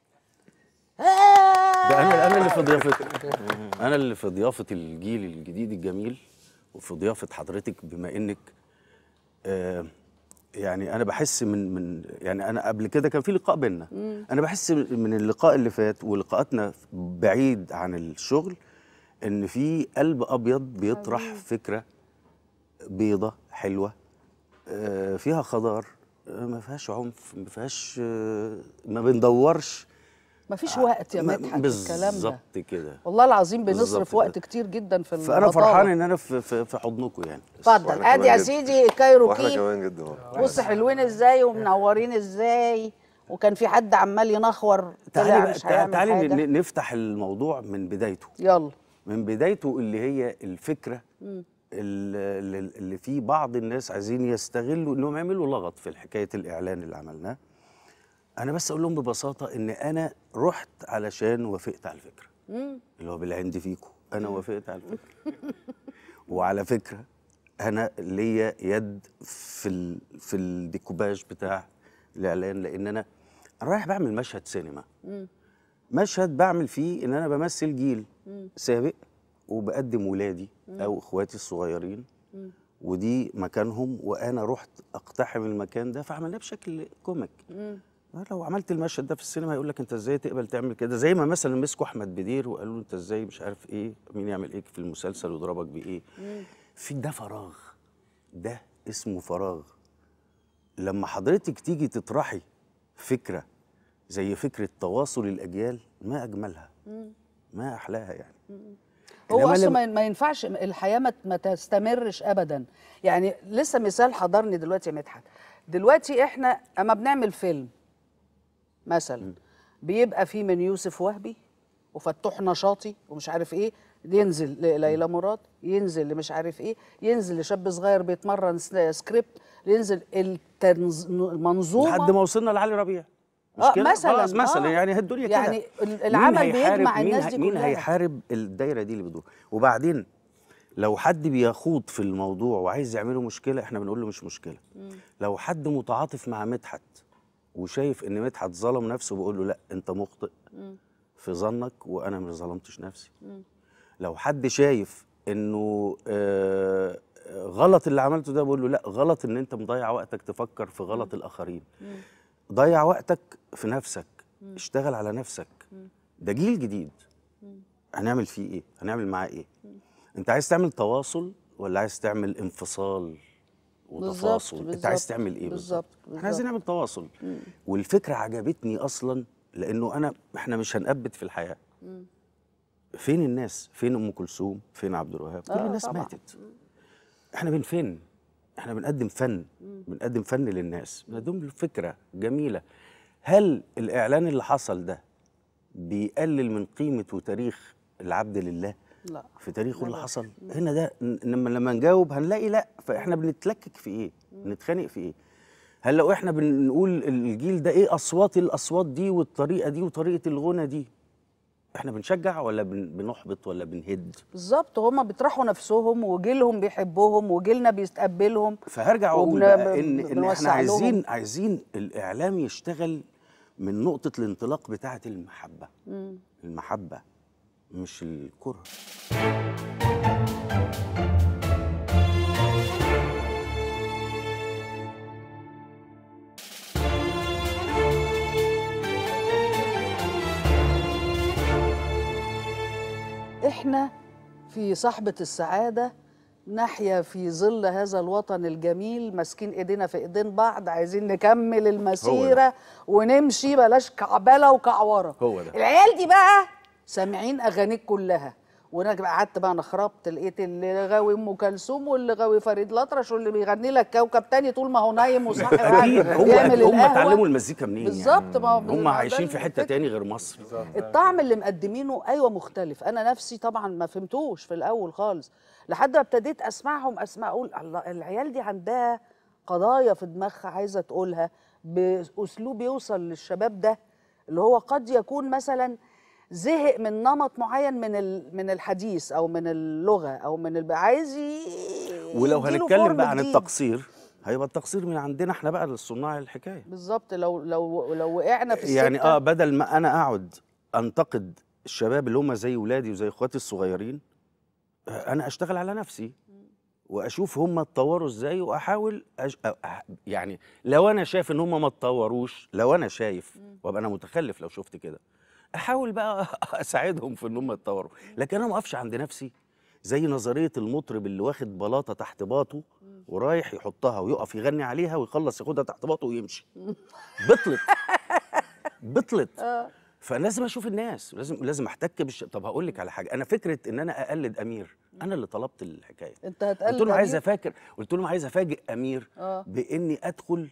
ده انا انا اللي في ضيافه انا اللي في ضيافه الجيل الجديد الجميل وفي ضيافه حضرتك بما انك آه يعني انا بحس من من يعني انا قبل كده كان في لقاء بينا مم. انا بحس من اللقاء اللي فات ولقاءاتنا بعيد عن الشغل ان في قلب ابيض بيطرح فكره بيضه حلوه آه، فيها خضار آه، ما فيهاش عنف ما فيهاش آه، ما بندورش مفيش وقت يا ما- مدحت الكلام ده بالظبط كده والله العظيم بنصرف بالظبط وقت كده. كتير جدا في فانا البطالة. فرحان ان انا في في, في حضنكم يعني اتفضل وإحنا ادي كمان يا جدا. سيدي كايروكي واحنا كمان جدا والله. بص حلوين ازاي ومنورين ازاي وكان في حد عمال ينخور تعالي طلع بقى مش هيعمل تعالي حاجه ن- نفتح الموضوع من بدايته يلا من بدايته اللي هي الفكره مم. اللي, اللي في بعض الناس عايزين يستغلوا انهم يعملوا لغط في حكايه الاعلان اللي عملناه انا بس اقول لهم ببساطه ان انا رحت علشان وافقت على الفكره مم. اللي هو بالعند فيكم انا وافقت على الفكره وعلى فكره انا ليا يد في ال... في الديكوباج بتاع الاعلان لان انا انا رايح بعمل مشهد سينما مم. مشهد بعمل فيه ان انا بمثل جيل مم. سابق وبقدم ولادي مم. او اخواتي الصغيرين مم. ودي مكانهم وانا رحت اقتحم المكان ده فعملناه بشكل كوميك مم. لو عملت المشهد ده في السينما يقول لك انت ازاي تقبل تعمل كده زي ما مثلا مسكوا احمد بدير وقالوا له انت ازاي مش عارف ايه مين يعمل ايه في المسلسل ويضربك بايه في ده فراغ ده اسمه فراغ لما حضرتك تيجي تطرحي فكره زي فكره تواصل الاجيال ما اجملها ما احلاها يعني هو إنما اصلا لما- ما- ما ينفعش الحياه ما ما تستمرش ابدا يعني لسه مثال حضرني دلوقتي يا مدحت دلوقتي احنا اما بنعمل فيلم مثلا بيبقى فيه من يوسف وهبي وفتوح نشاطي ومش عارف ايه ينزل لليلى مراد ينزل لمش عارف ايه ينزل لشاب صغير بيتمرن س- سكريبت ينزل التنز... المنظومه لحد ما وصلنا لعلي ربيع مش آه، كده؟ مثلاً، خلاص مثلا آه. يعني هي الدنيا كده يعني ال- مين العمل هيحارب- بيجمع مين الناس هي- دي مين كلها. هيحارب الدايره دي اللي بتدور وبعدين لو حد بيخوض في الموضوع وعايز يعمله مشكله احنا بنقول له مش مشكله لو حد متعاطف مع مدحت وشايف ان مدحت ظلم نفسه بقول له لا انت مخطئ في ظنك وانا مش ظلمتش نفسي لو حد شايف انه آه آه، غلط اللي عملته ده بقول له لا غلط ان انت مضيع وقتك تفكر في غلط الاخرين ضيع وقتك في نفسك اشتغل على نفسك ده جيل جديد هنعمل فيه ايه هنعمل معاه ايه انت عايز تعمل تواصل ولا عايز تعمل انفصال وتفاصل انت عايز بالظبط، تعمل ايه بالظبط، احنا عايزين بالظبط. نعمل تواصل مم. والفكره عجبتني اصلا لانه انا احنا مش هنقبت في الحياه مم. فين الناس فين ام كلثوم فين عبد الوهاب كل آه، الناس طبعاً. ماتت احنا بنفن احنا بنقدم فن بنقدم فن للناس بنقدم له فكره جميله هل الاعلان اللي حصل ده بيقلل من قيمه وتاريخ العبد لله لا في تاريخه اللي لا. حصل هنا ده ن- لما لما نجاوب هنلاقي لا فاحنا بنتلكك في ايه بنتخانق في ايه هل لو احنا بنقول الجيل ده ايه اصوات الاصوات دي والطريقه دي وطريقه الغنى دي احنا بنشجع ولا بن- بنحبط ولا بنهد بالظبط هما بيطرحوا نفسهم وجيلهم بيحبهم وجيلنا بيستقبلهم فهرجع واقول وبن- بقى ان ان بنوسع احنا لهم. عايزين عايزين الاعلام يشتغل من نقطه الانطلاق بتاعه المحبه مم. المحبه مش الكره احنا في صحبة السعادة نحيا في ظل هذا الوطن الجميل ماسكين ايدينا في ايدين بعض عايزين نكمل المسيرة ونمشي بلاش كعبلة وكعورة هو ده العيال دي بقى سامعين اغانيك كلها وانا بقى قعدت بقى انا خربت لقيت اللي غاوي ام كلثوم واللي غاوي فريد الأطرش واللي بيغني لك كوكب تاني طول ما هو نايم وصاحي اكيد هو بيعمل هم القهوة. اتعلموا المزيكا منين بالظبط ما هو يعني هم ده عايشين في حته تاني غير مصر الطعم اللي مقدمينه ايوه مختلف انا نفسي طبعا ما فهمتوش في الاول خالص لحد ما ابتديت اسمعهم اسمع اقول الله العيال دي عندها قضايا في دماغها عايزه تقولها باسلوب يوصل للشباب ده اللي هو قد يكون مثلا زهق من نمط معين من ال- من الحديث او من اللغه او من الب... عايز ي- ولو يديله هنتكلم فورم بقى عن جديد. التقصير هيبقى التقصير من عندنا احنا بقى للصناع الحكايه بالظبط لو لو لو وقعنا في يعني السكة اه بدل ما انا اقعد انتقد الشباب اللي هم زي ولادي وزي اخواتي الصغيرين آه، انا اشتغل على نفسي واشوف هم اتطوروا ازاي واحاول أج... أ- أ- يعني لو انا شايف ان هم ما اتطوروش لو انا شايف وابقى انا متخلف لو شفت كده احاول بقى اساعدهم في ان هم يتطوروا لكن انا ما اقفش عند نفسي زي نظريه المطرب اللي واخد بلاطه تحت باطه ورايح يحطها ويقف يغني عليها ويخلص ياخدها تحت باطه ويمشي بطلت بطلت فلازم اشوف الناس لازم لازم احتك بالش... طب هقول لك على حاجه انا فكره ان انا اقلد امير انا اللي طلبت الحكايه انت هتقلد قلت لهم عايز أمير؟ افاكر قلت لهم عايز افاجئ امير اه باني ادخل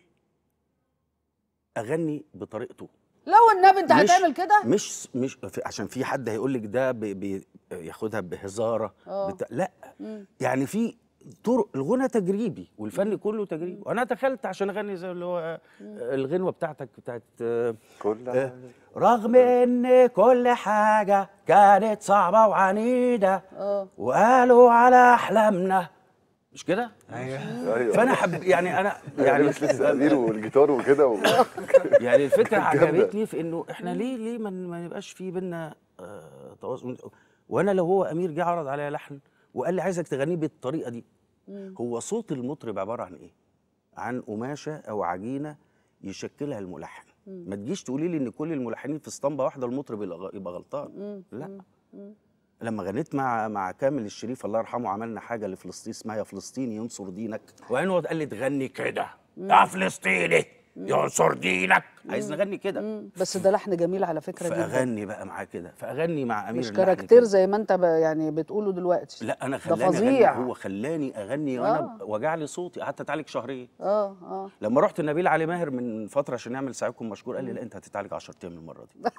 اغني بطريقته لو النبي انت مش- هتعمل كده مش مش في- عشان في حد هيقول لك ده بي بي ياخدها بهزاره آه. بتا... لا مم. يعني في طرق الغنى تجريبي والفن كله تجريبي وانا دخلت عشان اغني زي اللي هو آه، الغنوه بتاعتك بتاعت آه، كل آه، رغم ان كل حاجه كانت صعبه وعنيده اه وقالوا على احلامنا مش كده ايوه فانا حب يعني انا يعني يعني مش لسه التقدير والجيتار وكده و... يعني الفكره جامدة. عجبتني في انه احنا ليه ليه ما ما نبقاش في بينا آه تواصل وانا لو هو امير جه عرض عليا لحن وقال لي عايزك تغنيه بالطريقه دي مم. هو صوت المطرب عباره عن ايه؟ عن قماشه او عجينه يشكلها الملحن ما تجيش تقولي لي ان كل الملحنين في اسطمبه واحده المطرب يبقى غ- يبقى غلطان مم. لا مم. مم. لما غنيت مع مع كامل الشريف الله يرحمه عملنا حاجه لفلسطين اسمها يا فلسطيني ينصر دينك وبعدين هو قال لي تغني كده يا فلسطيني ينصر دينك عايز نغني كده بس ده لحن جميل على فكره جدا فاغني بقى معاه كده فاغني مع امير مش اللحن كاركتير كده. زي ما انت ب- يعني بتقوله دلوقتي لا انا ده خلاني أغني فظيع هو خلاني اغني وانا وجع لي صوتي قعدت اتعالج شهرين اه اه لما رحت لنبيل علي ماهر من فتره عشان نعمل ساعدكم مشكور قال لي لا انت هتتعالج 10 ايام المره دي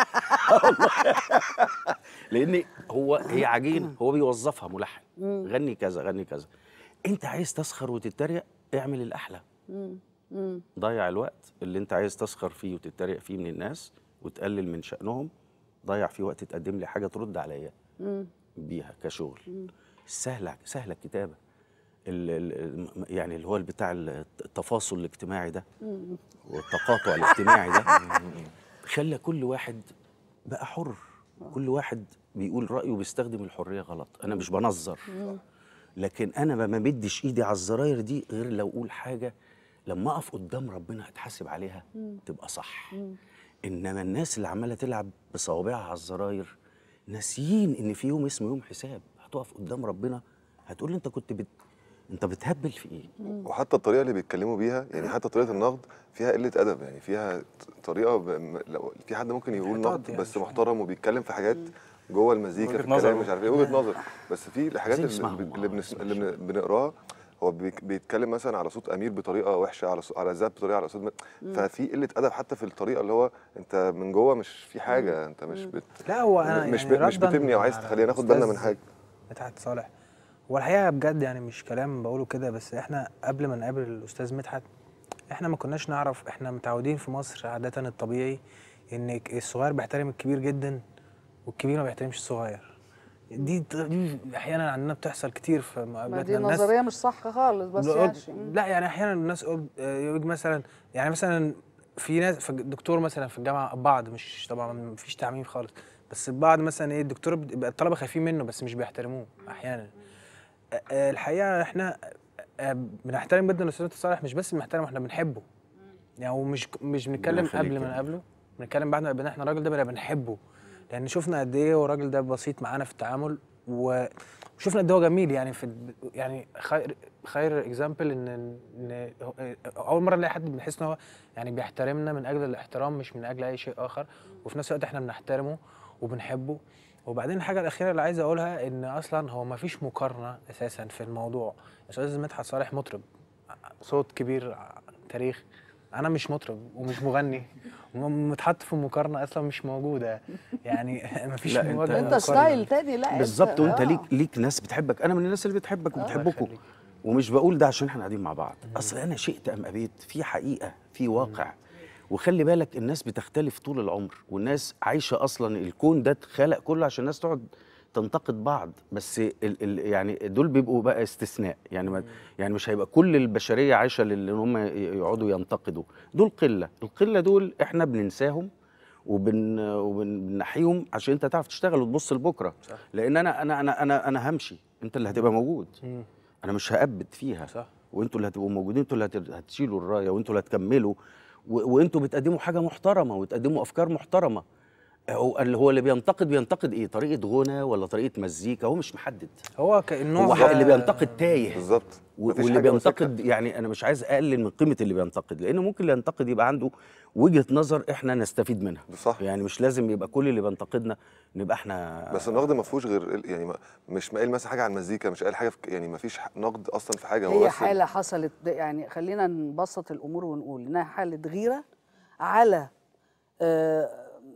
لان هو هي عجين هو بيوظفها ملحن مم. غني كذا غني كذا انت عايز تسخر وتتريق اعمل الاحلى مم. مم. ضيع الوقت اللي انت عايز تسخر فيه وتتريق فيه من الناس وتقلل من شأنهم ضيع فيه وقت تقدم لي حاجه ترد عليا مم. بيها كشغل مم. سهله سهله الكتابه ال- ال- يعني اللي هو بتاع التفاصل الاجتماعي ده مم. والتقاطع الاجتماعي ده خلى كل واحد بقى حر كل واحد بيقول رأيه وبيستخدم الحرية غلط أنا مش بنظر مم. لكن أنا ما مدش إيدي على الزراير دي غير لو أقول حاجة لما أقف قدام ربنا أتحاسب عليها مم. تبقى صح مم. إنما الناس اللي عمالة تلعب بصوابعها على الزراير ناسيين إن في يوم اسمه يوم حساب هتقف قدام ربنا هتقول لي أنت كنت بت... أنت بتهبل في إيه؟ وحتى الطريقه اللي بيتكلموا بيها يعني حتى طريقه النقد فيها قله ادب يعني فيها ط- طريقه ب... م- لو في حد ممكن يقول اعتراض نقد يعني بس محترم وبيتكلم في حاجات جوه المزيكا وجهة في الكلام نظر. مش عارف ايه وجهه نظر بس في الحاجات عايزين اللي, نسمعهم. اللي, بنس... اللي بن- بنقراها هو بيك- بيتكلم مثلا على صوت امير بطريقه وحشه على صوت على زاب بطريقه على صوت م... مم. ففي قله ادب حتى في الطريقه اللي هو انت من جوه مش في حاجه انت مش بت... لا هو انا مش يعني ب... مش رداً بتبني او عايز على تخلينا ناخد بالنا من الأستاذ حاجه مدحت صالح هو الحقيقه بجد يعني مش كلام بقوله كده بس احنا قبل ما نقابل الاستاذ مدحت احنا ما كناش نعرف احنا متعودين في مصر عاده الطبيعي ان الصغير بيحترم الكبير جدا والكبير ما بيحترمش الصغير دي دي احيانا عندنا بتحصل كتير في ما مقابلاتنا دي الناس نظريه مش صح خالص بس بقول- ماشي مم. لا يعني احيانا الناس يقول يقول مثلا يعني مثلا في ناس في دكتور مثلا في الجامعه بعض مش طبعا ما فيش تعميم خالص بس البعض مثلا ايه الدكتور بيبقى الطلبه خايفين منه بس مش بيحترموه احيانا آه، آه، الحقيقه احنا آه، بنحترم جدا الاستاذ مدحت صالح مش بس بنحترمه احنا بنحبه يعني ومش مش بنتكلم يخليك قبل ما يعني. نقابله بنتكلم بعد ما قابلنا احنا الراجل ده بقى بنحبه لان شفنا قد ايه هو الراجل ده بسيط معانا في التعامل و- وشفنا قد ايه هو جميل يعني في يعني خير خير اكزامبل ان ان هو- اول مره نلاقي حد بنحس ان هو يعني بيحترمنا من اجل الاحترام مش من اجل اي شيء اخر وفي نفس الوقت احنا بنحترمه وبنحبه وبعدين الحاجه الاخيره اللي عايز اقولها ان اصلا هو ما فيش مقارنه اساسا في الموضوع استاذ مدحت صالح مطرب صوت كبير تاريخ انا مش مطرب ومش مغني ومتحط في مقارنه اصلا مش موجوده يعني مفيش لا، أنت- مواجهة انت مقارنة. ستايل تاني لا بالظبط وانت آه. ليك ليك ناس بتحبك انا من الناس اللي بتحبك وبتحبكم ومش بقول ده عشان احنا قاعدين مع بعض اصل انا شئت ام ابيت في حقيقه في واقع وخلي بالك الناس بتختلف طول العمر والناس عايشه اصلا الكون ده اتخلق كله عشان الناس تقعد تنتقد بعض بس ال ال يعني دول بيبقوا بقى استثناء يعني ما يعني مش هيبقى كل البشريه عايشه لان هم يقعدوا ينتقدوا دول قله القله دول احنا بننساهم وبن وبنحيهم عشان انت تعرف تشتغل وتبص لبكره صح. لان انا انا انا انا انا همشي انت اللي هتبقى موجود مم. انا مش هأبد فيها صح. وانتوا اللي هتبقوا موجودين انتوا اللي هت- هتشيلوا الرايه وانتوا اللي هتكملوا و- وانتوا بتقدموا حاجه محترمه وتقدموا افكار محترمه هو اللي هو اللي بينتقد بينتقد ايه طريقه غنى ولا طريقه مزيكا هو مش محدد هو كالنوع هو ده- اللي بينتقد تايه بالظبط و- مفيش واللي حاجة بينتقد يعني انا مش عايز اقلل من قيمه اللي بينتقد لان ممكن اللي ينتقد يبقى عنده وجهه نظر احنا نستفيد منها صح يعني مش لازم يبقى كل اللي بينتقدنا نبقى احنا بس النقد ما فيهوش غير ال- يعني ما مش قايل مثلا حاجه عن المزيكا مش قايل حاجه في يعني ما فيش نقد اصلا في حاجه هو هي بس حالة حصلت ده يعني خلينا نبسط الأمور ونقول إنها حالة غيرة على آه،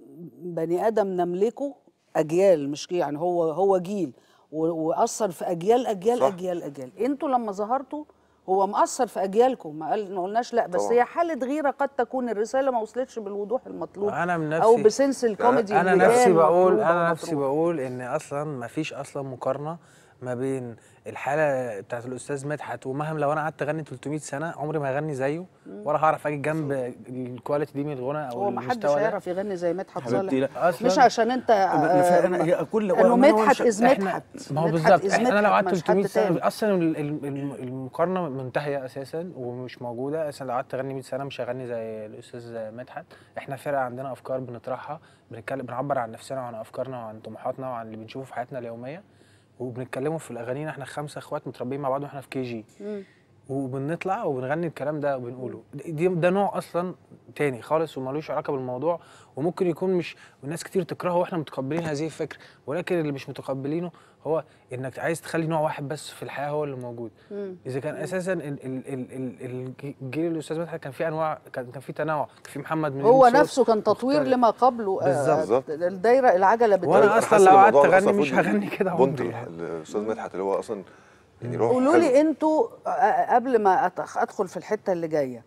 بني آدم نملكه أجيال مش يعني هو هو جيل و- وأثر في أجيال أجيال صح. أجيال أجيال أنتوا لما ظهرتوا هو مأثر في أجيالكم ما قال ما قلناش لا بس طبعاً. هي حالة غيرة قد تكون الرسالة ما وصلتش بالوضوح المطلوب انا من أو نفسي بسنس الكوميدي انا اللي نفسي كان بقول مطلوب أو انا نفسي مطروح. بقول ان اصلا ما فيش اصلا مقارنه ما بين الحاله بتاعت الاستاذ مدحت ومهما لو انا قعدت اغني 300 سنه عمري ما هغني زيه ولا هعرف اجي جنب الكواليتي دي من الغنى او هو ما حدش المستوى ده. هيعرف يغني زي مدحت حبيبتي صالح لا. أصلاً. مش عشان انت أنا- آه، هي كل- انه وأنا مدحت مش- از إحنا- مدحت ما هو مدحت بالظبط is احنا انا لو مدحت، قعدت مش 300 حد سنه تاني. اصلا ال- ال- ال- المقارنه منتهيه اساسا ومش موجوده اصلا لو قعدت اغني 100 سنه مش هغني زي الاستاذ مدحت احنا فرقه عندنا افكار بنطرحها بنتكلم بنعبر عن نفسنا وعن افكارنا وعن طموحاتنا وعن اللي بنشوفه في حياتنا اليوميه وبنتكلموا في الاغاني احنا خمسه اخوات متربيين مع بعض واحنا في كي جي وبنطلع وبنغني الكلام ده وبنقوله دي ده نوع اصلا تاني خالص ومالوش علاقه بالموضوع وممكن يكون مش وناس كتير تكرهه واحنا متقبلين هذه الفكره ولكن اللي مش متقبلينه هو انك عايز تخلي نوع واحد بس في الحياه هو اللي موجود اذا كان اساسا ال- ال- ال- ال- الجيل الاستاذ مدحت كان في انواع كان كان في تنوع كان في محمد منير هو صوت نفسه كان تطوير مختلف. لما قبله آه، بالظبط. الدايره العجله بتدور وانا اصلا لو قعدت اغني مش هغني كده بونت عمري الاستاذ مدحت اللي هو اصلا يعني روح قولوا حلو. لي انتوا آه، قبل ما أت- ادخل في الحته اللي جايه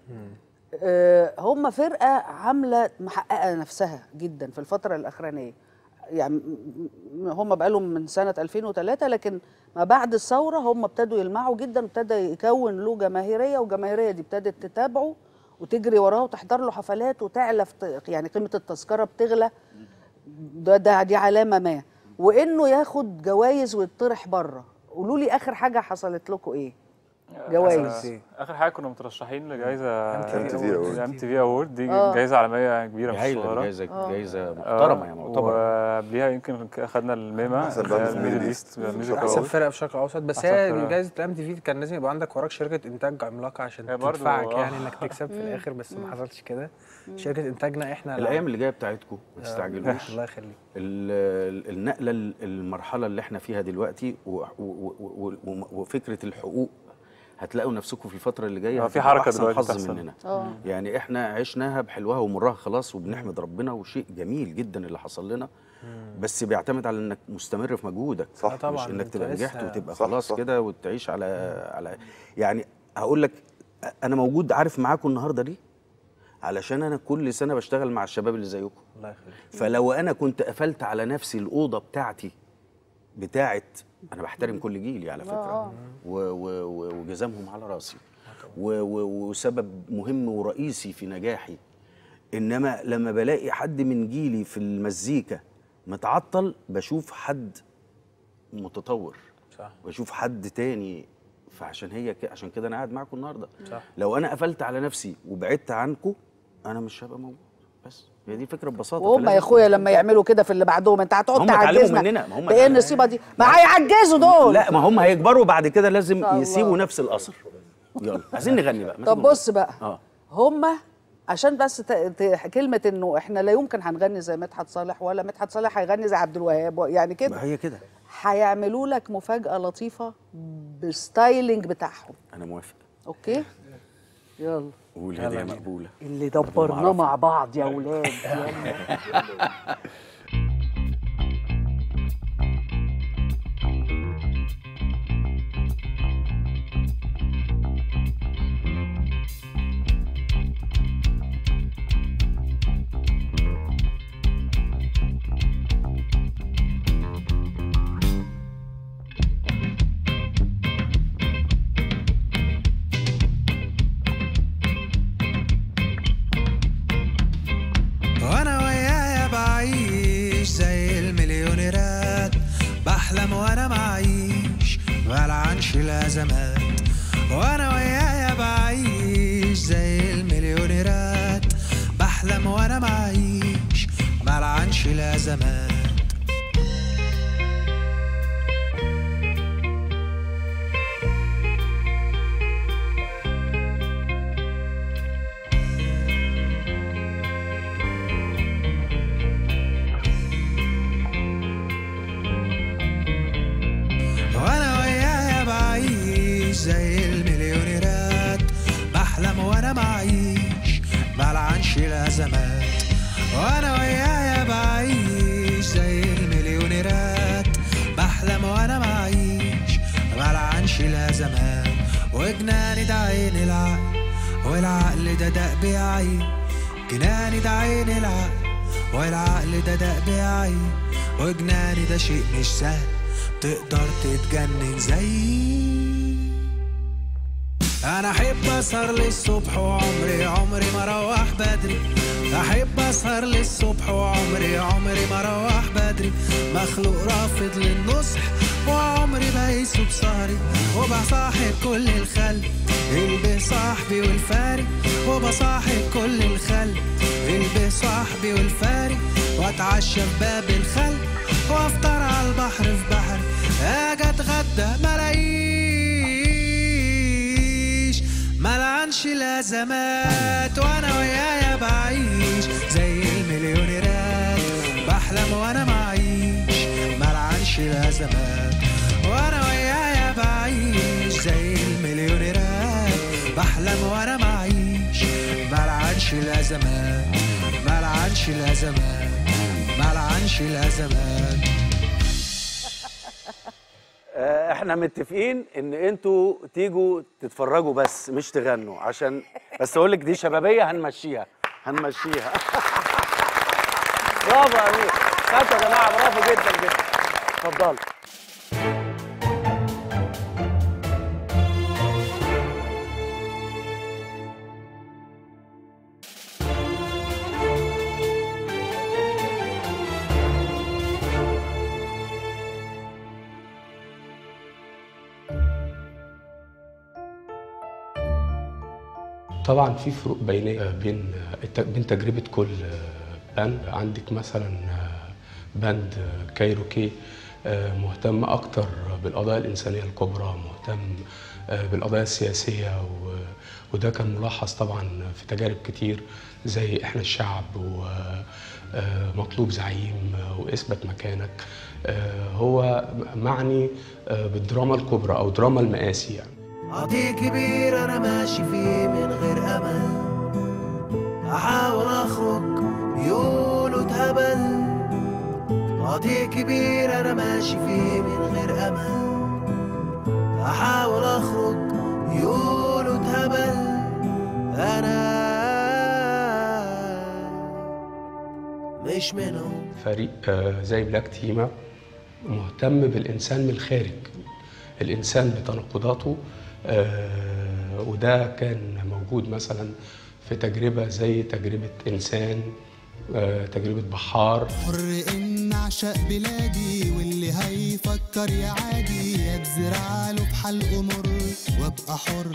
آه، هم فرقه عامله محققه نفسها جدا في الفتره الاخرانيه يعني م- م- هم بقالهم من سنه 2003 لكن ما بعد الثوره هم ابتدوا يلمعوا جدا ابتدى يكون له جماهيريه والجماهيريه دي ابتدت تتابعه وتجري وراه وتحضر له حفلات وتعلى في ت- يعني قيمه التذكره بتغلى ده, ده دي علامه ما وانه ياخد جوائز ويطرح بره قولوا لي اخر حاجه حصلت لكم ايه جوائز آه، اخر حاجه كنا مترشحين لجائزه MTV Award. ام تي في اوورد دي آه. جائزه عالميه كبيره مش هايلة، صغيره جايزة- آه. جايزة محترمة يعني، معتبرة. وقبليها يمكن اخذنا الميمه أحسن اللي هي band في الميدل الميدل ايست إيست. ميوزك احسن أوورد. فرقه في الشرق الاوسط بس أحسن هي فرقة. جائزه الام تي في كان لازم يبقى عندك وراك شركه انتاج عملاقه عشان هي برضو، تدفعك آه. يعني انك تكسب في مم. الاخر بس ما مم. حصلش كده شركه انتاجنا احنا الايام اللي جايه بتاعتكم ما آه، تستعجلوش الله يخليك ال- ال- النقله ال- المرحله اللي احنا فيها دلوقتي و- و- و- و- و- وفكره الحقوق هتلاقوا نفسكم في الفتره اللي جايه آه، في هتبقوا حركة أحسن دلوقتي حظ بتحصل. مننا آه. يعني احنا عشناها بحلوها ومرها خلاص وبنحمد ربنا وشيء جميل جدا اللي حصل لنا بس بيعتمد على انك مستمر في مجهودك صح. آه طبعاً، مش انك أنت تبقى لسه- نجحت وتبقى صح، خلاص صح. كده وتعيش على على يعني هقول لك انا موجود عارف معاكم النهارده ليه علشان انا كل سنه بشتغل مع الشباب اللي زيكم الله يخليك فلو انا كنت قفلت على نفسي الاوضه بتاعتي بتاعت انا بحترم كل جيلي على فكره آه. و- و- و- وجزامهم على راسي و- و- وسبب مهم ورئيسي في نجاحي انما لما بلاقي حد من جيلي في المزيكا متعطل بشوف حد متطور صح بشوف حد تاني فعشان هي ك... عشان كده انا قاعد معاكم النهارده صح. لو انا قفلت على نفسي وبعدت عنكم انا مش هبقى موجود بس هي دي الفكره ببساطه وهم فلازم يا اخويا لما يعملوا كده في اللي بعدهم انت هتقعد هم اتعلموا تعجزنا مننا، ما هم بايه اتعلموا. النصيبه دي ما هيعجزوا دول لا ما هم هيكبروا بعد كده لازم الله. يسيبوا نفس الاثر يلا عايزين نغني بقى طب بص بقى اه هم عشان بس ت... ت... كلمه انه احنا لا يمكن هنغني زي مدحت صالح ولا مدحت صالح هيغني زي عبد الوهاب يعني كده ما هي كده هيعملوا لك مفاجاه لطيفه بالستايلينج بتاعهم انا موافق اوكي يلا قول هديه مقبوله اللي دبرناه مع بعض يا ولاد يلا وانا ويايا بعيش زي المليونيرات بحلم وانا معيش بلعنش الازمات وانا ويايا بعيش زي المليونيرات بحلم وانا معيش بلعنش الازمات وانا ويايا بعيش زي المليونيرات بحلم وانا معيش بلعنش الازمات وانا ويايا بعيش زي المليونيرات بحلم وانا معيش بلعنش الازمات وجناني ده عين العقل والعقل ده دق بعين جناني ده عين العقل والعقل ده دق بعين وجناني ده شيء مش سهل تقدر تتجنن زيي انا احب اسهر للصبح وعمري عمري ما اروح بدري احب اسهر للصبح وعمري عمري ما اروح بدري مخلوق رافض للنصح وعمري بقيسه بسهري وبصاحب كل الخلق اللي بصاحبي والفارق وبصاحب كل الخلق اللي بصاحبي والفارق واتعشى في باب الخلق وافطر على البحر في بحري اجي اتغدى ملاقيش ملعنش الازمات وانا ويايا بعيش زي المليونيرات بحلم وانا معيش ملعنش الازمات وانا ويايا بعيش زي المليونيرات بحلم وانا معيش ملعنش الازمات ملعنش الازمات ملعنش الازمات آه، احنا متفقين ان انتوا تيجوا تتفرجوا بس مش تغنوا عشان بس اقول لك دي شبابيه هنمشيها هنمشيها برافو يا امير خدوا يا جماعه برافو جدا جدا اتفضلوا طبعا في فروق بينيه بين الت- بين تجربه كل باند عندك مثلا باند كايروكي مهتم اكتر بالقضايا الانسانيه الكبرى مهتم بالقضايا السياسيه و- وده كان ملاحظ طبعا في تجارب كتير زي احنا الشعب ومطلوب زعيم واثبت مكانك هو معني بالدراما الكبرى او دراما المآسي يعني قضية كبير أنا ماشي فيه من غير أمل أحاول أخرج بيقولوا اتهبل قضية كبير أنا ماشي فيه من غير أمل أحاول أخرج بيقولوا اتهبل أنا مش منهم فريق آه، زي بلاك تيما مهتم بالإنسان من الخارج الإنسان بتناقضاته آه، وده كان موجود مثلا في تجربة زي تجربة إنسان آه، تجربة بحار حر ان اعشق بلادي واللي هيفكر يا عادي يتزرع له بحلقه مر وابقى حر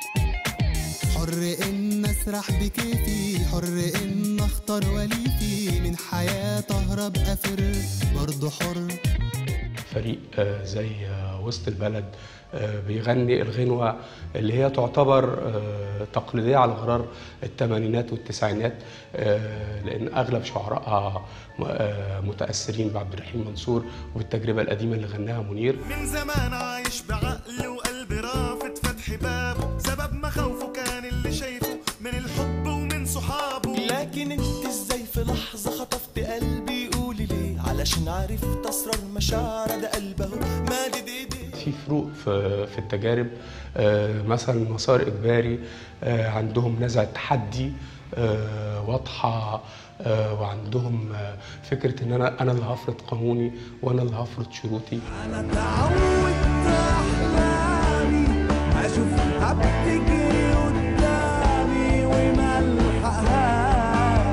حر ان اسرح بكيفي حر ان اختار وليفي من حياة اهرب افر برضه حر فريق آه، زي آه، وسط البلد آه، بيغني الغنوة اللي هي تعتبر آه، تقليدية على غرار الثمانينات والتسعينات آه، لأن أغلب شعرائها م- آه، متأثرين بعبد الرحيم منصور وبالتجربة القديمة اللي غناها منير من زمان عايش بعقل وقلب رافض فتح بابه سبب مخاوفه كان اللي شايفه من الحب ومن صحابه لكن انت ازاي في لحظة خطفت قلبي قولي ليه علشان عرفت اسرار مشاعر ده قلبه مادد ايديه في فروق في في التجارب آه، مثلا مسار اجباري آه، عندهم نزعه تحدي آه، واضحه آه، وعندهم آه، فكره ان انا انا اللي هفرض قانوني وانا اللي هفرض شروطي اشوفها بتجري قدامي وملحقهاش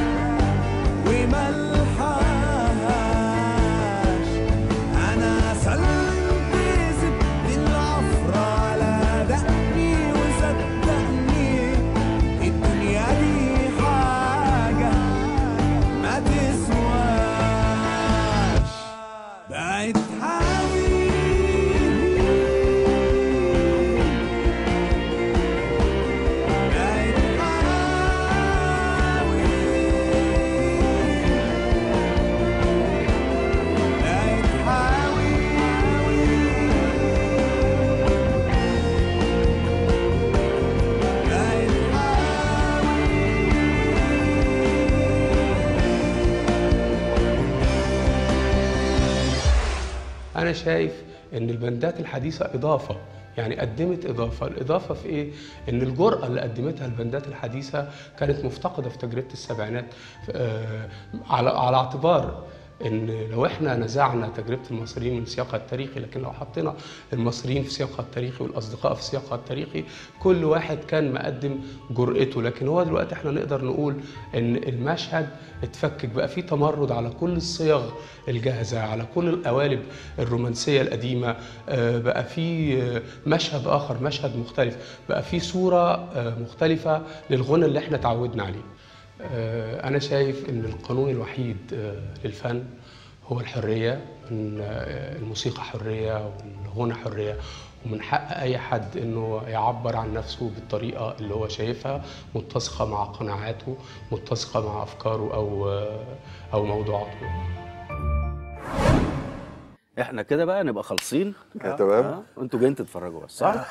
وملحقهاش انا سلمت زبد العفرة على دقني وصدقني الدنيا دي حاجة ما تسواش بقت انا شايف ان البندات الحديثه اضافه يعني قدمت اضافه الاضافه في ايه ان الجرأه اللي قدمتها البندات الحديثه كانت مفتقده في تجربه السبعينات آه، على على اعتبار ان لو احنا نزعنا تجربه المصريين من سياقها التاريخي لكن لو حطينا المصريين في سياقها التاريخي والاصدقاء في سياقها التاريخي كل واحد كان مقدم جرأته لكن هو دلوقتي احنا نقدر نقول ان المشهد اتفكك بقى فيه تمرد على كل الصيغ الجاهزه على كل القوالب الرومانسيه القديمه آه، بقى في آه، مشهد اخر مشهد مختلف بقى في صوره آه، مختلفه للغنى اللي احنا تعودنا عليه آه، أنا شايف إن القانون الوحيد آه، للفن هو الحرية إن آه، الموسيقى حرية والغنى حرية ومن حق أي حد إنه يعبر عن نفسه بالطريقة اللي هو شايفها متسقة مع قناعاته متسقة مع أفكاره أو آه، أو موضوعاته احنا كده بقى نبقى خالصين آه، تمام. آه، وانتوا جايين تتفرجوا بس صح؟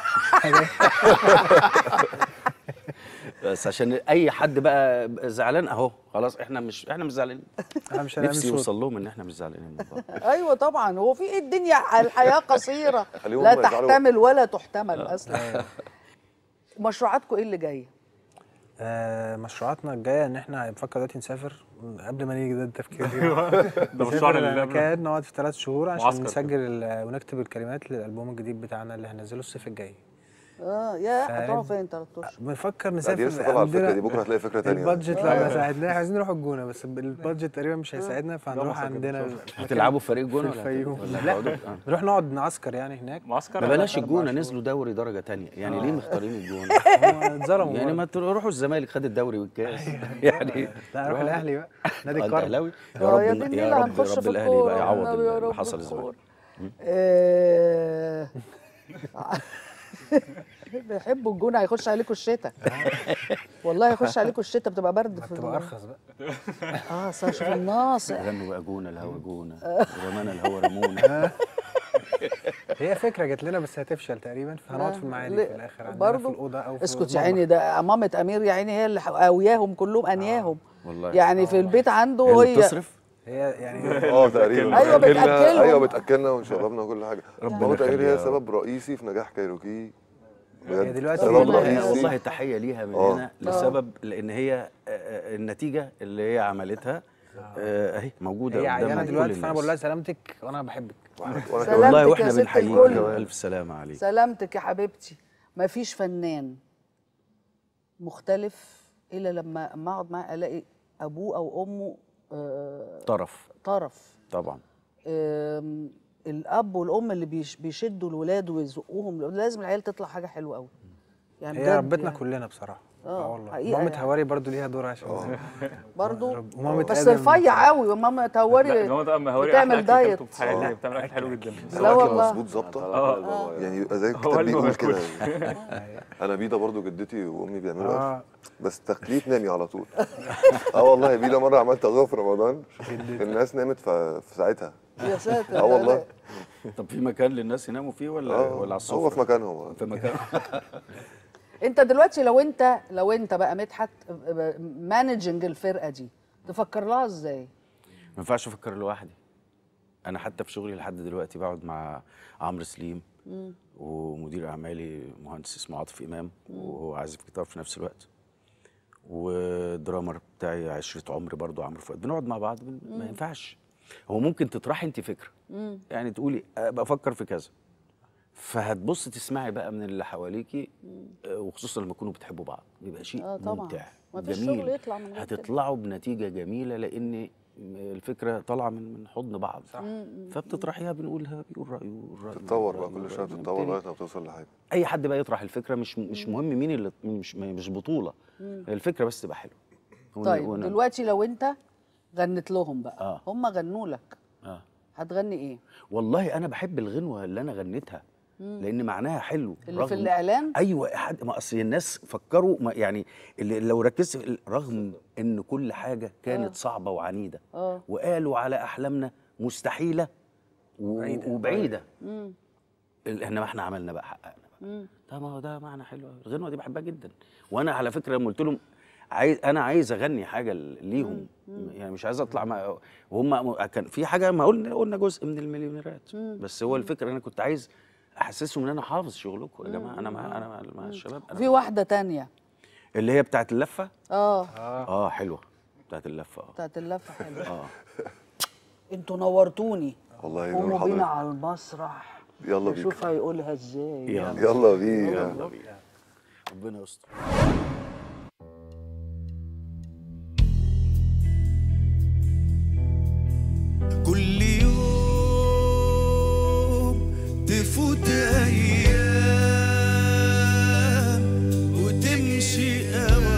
بس عشان اي حد بقى زعلان اهو خلاص احنا مش احنا مش زعلانين احنا مش هنعمل نفسي صوت. يوصل لهم ان احنا مش زعلانين والله. ايوه طبعا هو في ايه الدنيا الحياه قصيره خليهم لا هم يزعلوا. تحتمل ولا تحتمل آه. اصلا مشروعاتكم ايه اللي جايه آه مشروعاتنا الجايه ان احنا بنفكر دلوقتي نسافر قبل ما نيجي ده التفكير أيوة. ده نسافر مشروعنا اللي قبل. المكان نقعد في ثلاث شهور عشان معسكر. نسجل ال- ونكتب الكلمات للالبوم الجديد بتاعنا اللي هننزله الصيف الجاي اه يا فهنب- هتروحوا فين ثلاث اشهر بنفكر لا، نسافر دي لسه طالعه عندنا الفكره دي بكره هتلاقي فكره تانية البادجت لو آه. ما ساعدناش عايزين نروح الجونه بس البادجت تقريبا مش هيساعدنا فهنروح مصر كده عندنا بتشوف. في مكان هتلعبوا في فريق جونة في ولا هت- الفيوم ولا لا هتقعدوا؟ آه. نروح نقعد نعسكر يعني هناك معسكر ما بلاش الجونه نزلوا دوري درجه تانية يعني ليه مختارين الجونه اتظلموا يعني برضه. ما تروحوا الزمالك خد الدوري والكاس يعني لا اروح الاهلي بقى نادي آه، أنت القرن اهلاوي يا آه، رب يا يا دي النيلة رب هنخش رب في الاهلي يبقى الكورة. يعوض النبي يا اللي رب حصل في الزمالك آه، بيحبوا الجونه هيخش عليكم الشتاء والله هيخش عليكم الشتاء بتبقى برد في تبقى ال- ارخص بقى اه أصل شوف الناصع غنوا بقى جونه الهوا جونه رمانا الهوا رمونا هي فكره جات لنا بس هتفشل تقريبا فهنقعد في المعادي ليه؟ في الاخر عندنا برضو؟ في الاوضه او في اسكت يا المطبخ. عيني ده مامة امير يا عيني هي اللي قاوياهم كلهم انياهم والله يعني في البيت عنده هي اللي هي بتصرف هي يعني اه تقريبا أيوة بتأكلنا- بتأكلهم. ايوه بتاكلنا ونشربنا وكل حاجه ربنا ماما تقريبا يخليها هي يا رب. سبب رئيسي في نجاح كايروكي هي بجد دلوقتي سبب والله رئيسي والله تحيه ليها من آه. هنا لسبب لان هي آه، آه، النتيجه اللي هي عملتها آه، اهي موجوده هي قدام عيانه كل دلوقتي فانا بقول لها الناس. سلامتك وانا بحبك سلامتك والله يا واحنا ست بنحييك الكل. والف سلامه عليك سلامتك يا حبيبتي مفيش فنان مختلف الا لما اما اقعد معاه الاقي ابوه او امه آه، طرف طرف طبعا آم، الاب والام اللي بيش- بيشدوا الولاد ويزقوهم لازم العيال تطلع حاجه حلوه قوي يعني هي بجد ربتنا يعني. كلنا بصراحه اه والله حقيقة مامة يعني. هواري برضو ليها دور عشان برضو ومامة بس آدم رفيع قوي وماما تهوري لا ماما ده مهوري بتعمل أحلى أكل دايت كلته في حياتي بتعمل اكل حلو جدا لا والله. مظبوط ظابطه اه يعني يبقى زي هو الكتاب اللي بيقول ما كده باكلش. انا بيضه برضو جدتي وامي بيعملوا آه. اكل بس تخليف نامي على طول اه والله بيضه مره عملت غدا في رمضان الناس نامت ف- في ساعتها يا ساتر اه والله طب في مكان للناس يناموا فيه ولا آه، ولا على السفره هو في مكانهم في مكان انت دلوقتي لو انت لو انت بقى مدحت مانجنج الفرقه دي تفكر لها ازاي؟ ما ينفعش افكر لوحدي انا حتى في شغلي لحد دلوقتي بقعد مع عمرو سليم مم. ومدير اعمالي مهندس اسمه عاطف امام وهو عازف جيتار في نفس الوقت والدرامر بتاعي عشرة عمري برضو عمرو فؤاد بنقعد مع بعض بن... ما مم. ينفعش هو ممكن تطرحي انت فكره مم. يعني تقولي أه، بفكر في كذا فهتبص تسمعي بقى من اللي حواليكي أه، وخصوصا لما تكونوا بتحبوا بعض بيبقى شيء اه طبعا ممتع ما فيش جميل شغل يطلع من غير كده. هتطلعوا بنتيجه جميله لان الفكره طالعه من من حضن بعض صح. مم. فبتطرحيها بنقولها بيقول رايه والرأي تتطور بقى والرأي كل شويه والرأي. بتتطور نبتدي. لغايه ما توصل لحاجه اي حد بقى يطرح الفكره مش مش مهم مين اللي مش مش بطوله مم. الفكره بس تبقى حلوه ون- طيب ون- دلوقتي لو انت غنت لهم بقى آه. هم غنوا لك آه. هتغني ايه؟ والله انا بحب الغنوه اللي انا غنيتها مم. لان معناها حلو اللي في رغم- الاعلان؟ ايوه حد ما اصل الناس فكروا ما يعني اللي لو ركزت في ال- رغم ان كل حاجه كانت آه. صعبه وعنيده اه وقالوا على احلامنا مستحيله و- بعيدة. وبعيده مم. ال- احنا ما احنا عملنا بقى حققنا مم. ده ما هو ده معنى حلو أوي. الغنوه دي بحبها جدا وانا على فكره لما قلت لهم عايز انا عايز اغني حاجه ل- ليهم يعني مش عايز اطلع مع وهم كان في حاجه ما قلنا قلنا جزء من المليونيرات مم. بس هو الفكره انا كنت عايز احسسهم ان انا حافظ شغلكم يا جماعه انا مع انا مع, مع الشباب في أنا واحده تانية اللي هي بتاعت اللفه اه اه حلوه بتاعت اللفه اه بتاعت اللفه حلوه اه انتوا نورتوني والله نور قوموا بينا حضرتك. على المسرح يلا بينا. نشوف هيقولها ازاي يلا. يلا بينا. يلا بينا ربنا يستر كل يوم تفوت ايام وتمشي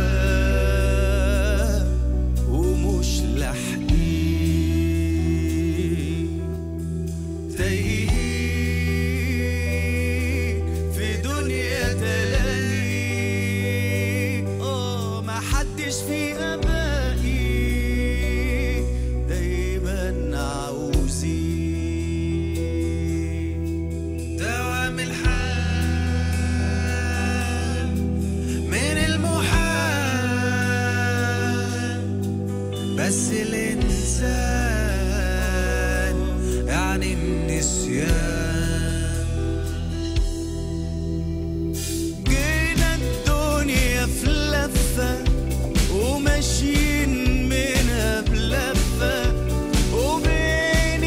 اوام ومش لاحقين تايهين في دنيا تلاقي اه ما حدش فيها باقي دايما عاوزين دوام الحال من المحال بس الإنسان يعني النسيان جينا الدنيا في لفة وماشيين منها بلفة وبين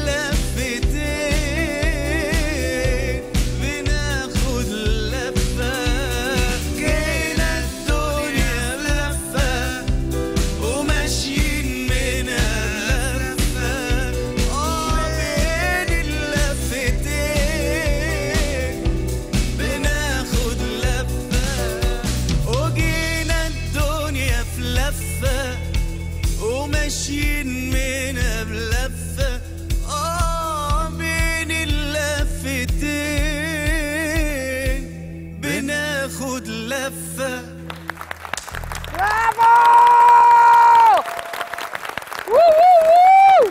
اللفتين بناخد لفة جينا الدنيا بلفة وماشيين منها بلفة اه بين اللفتين بناخد لفة وجينا الدنيا في لفة وماشيين منها بلفة اه بين اللفتين بناخد لفة برافو وو وو وو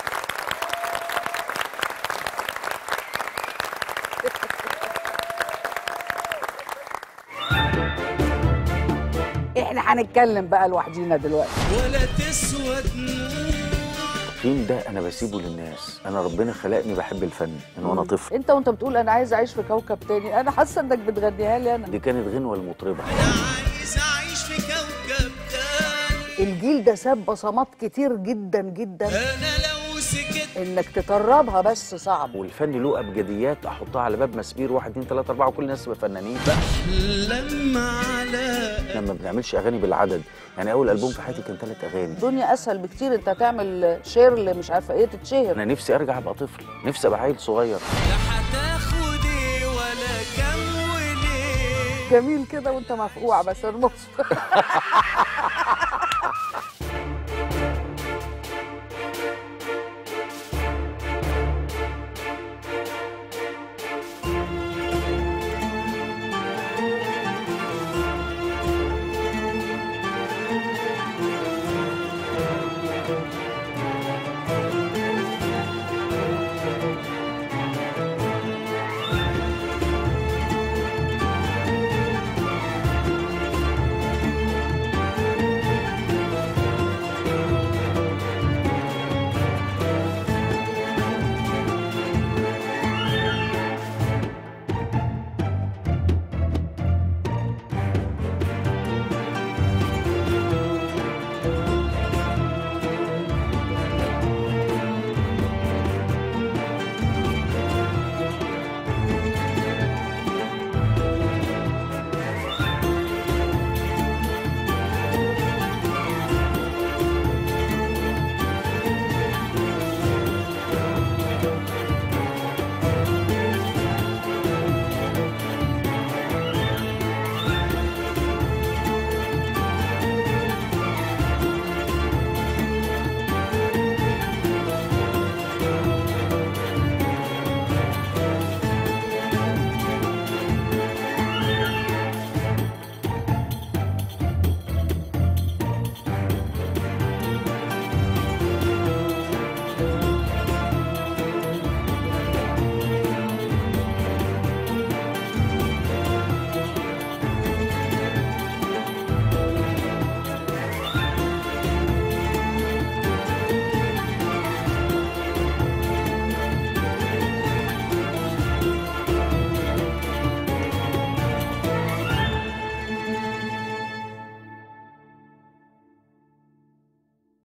احنا هنتكلم بقى لوحدينا دلوقتي ولا تسوى الفيلم ده انا بسيبه للناس انا ربنا خلقني بحب الفن من وانا طفل انت وانت بتقول انا عايز اعيش في كوكب تاني انا حاسه انك بتغنيها لي انا دي كانت غنوه المطربه عايز اعيش في كوكب تاني الجيل ده ساب بصمات كتير جدا جدا انا لو سكت انك تطربها بس صعب والفن له ابجديات احطها على باب مسبير واحد اتنين تلاته اربعه وكل الناس تبقى فنانين لما على احنا ما بنعملش اغاني بالعدد يعني اول البوم في حياتي كان ثلاث اغاني الدنيا اسهل بكتير انت تعمل شير اللي مش عارفه ايه تتشهر انا نفسي ارجع ابقى طفل نفسي ابقى عيل صغير هتاخدي ولا كم وليه جميل كده وانت مفقوع بس انا مبسوطه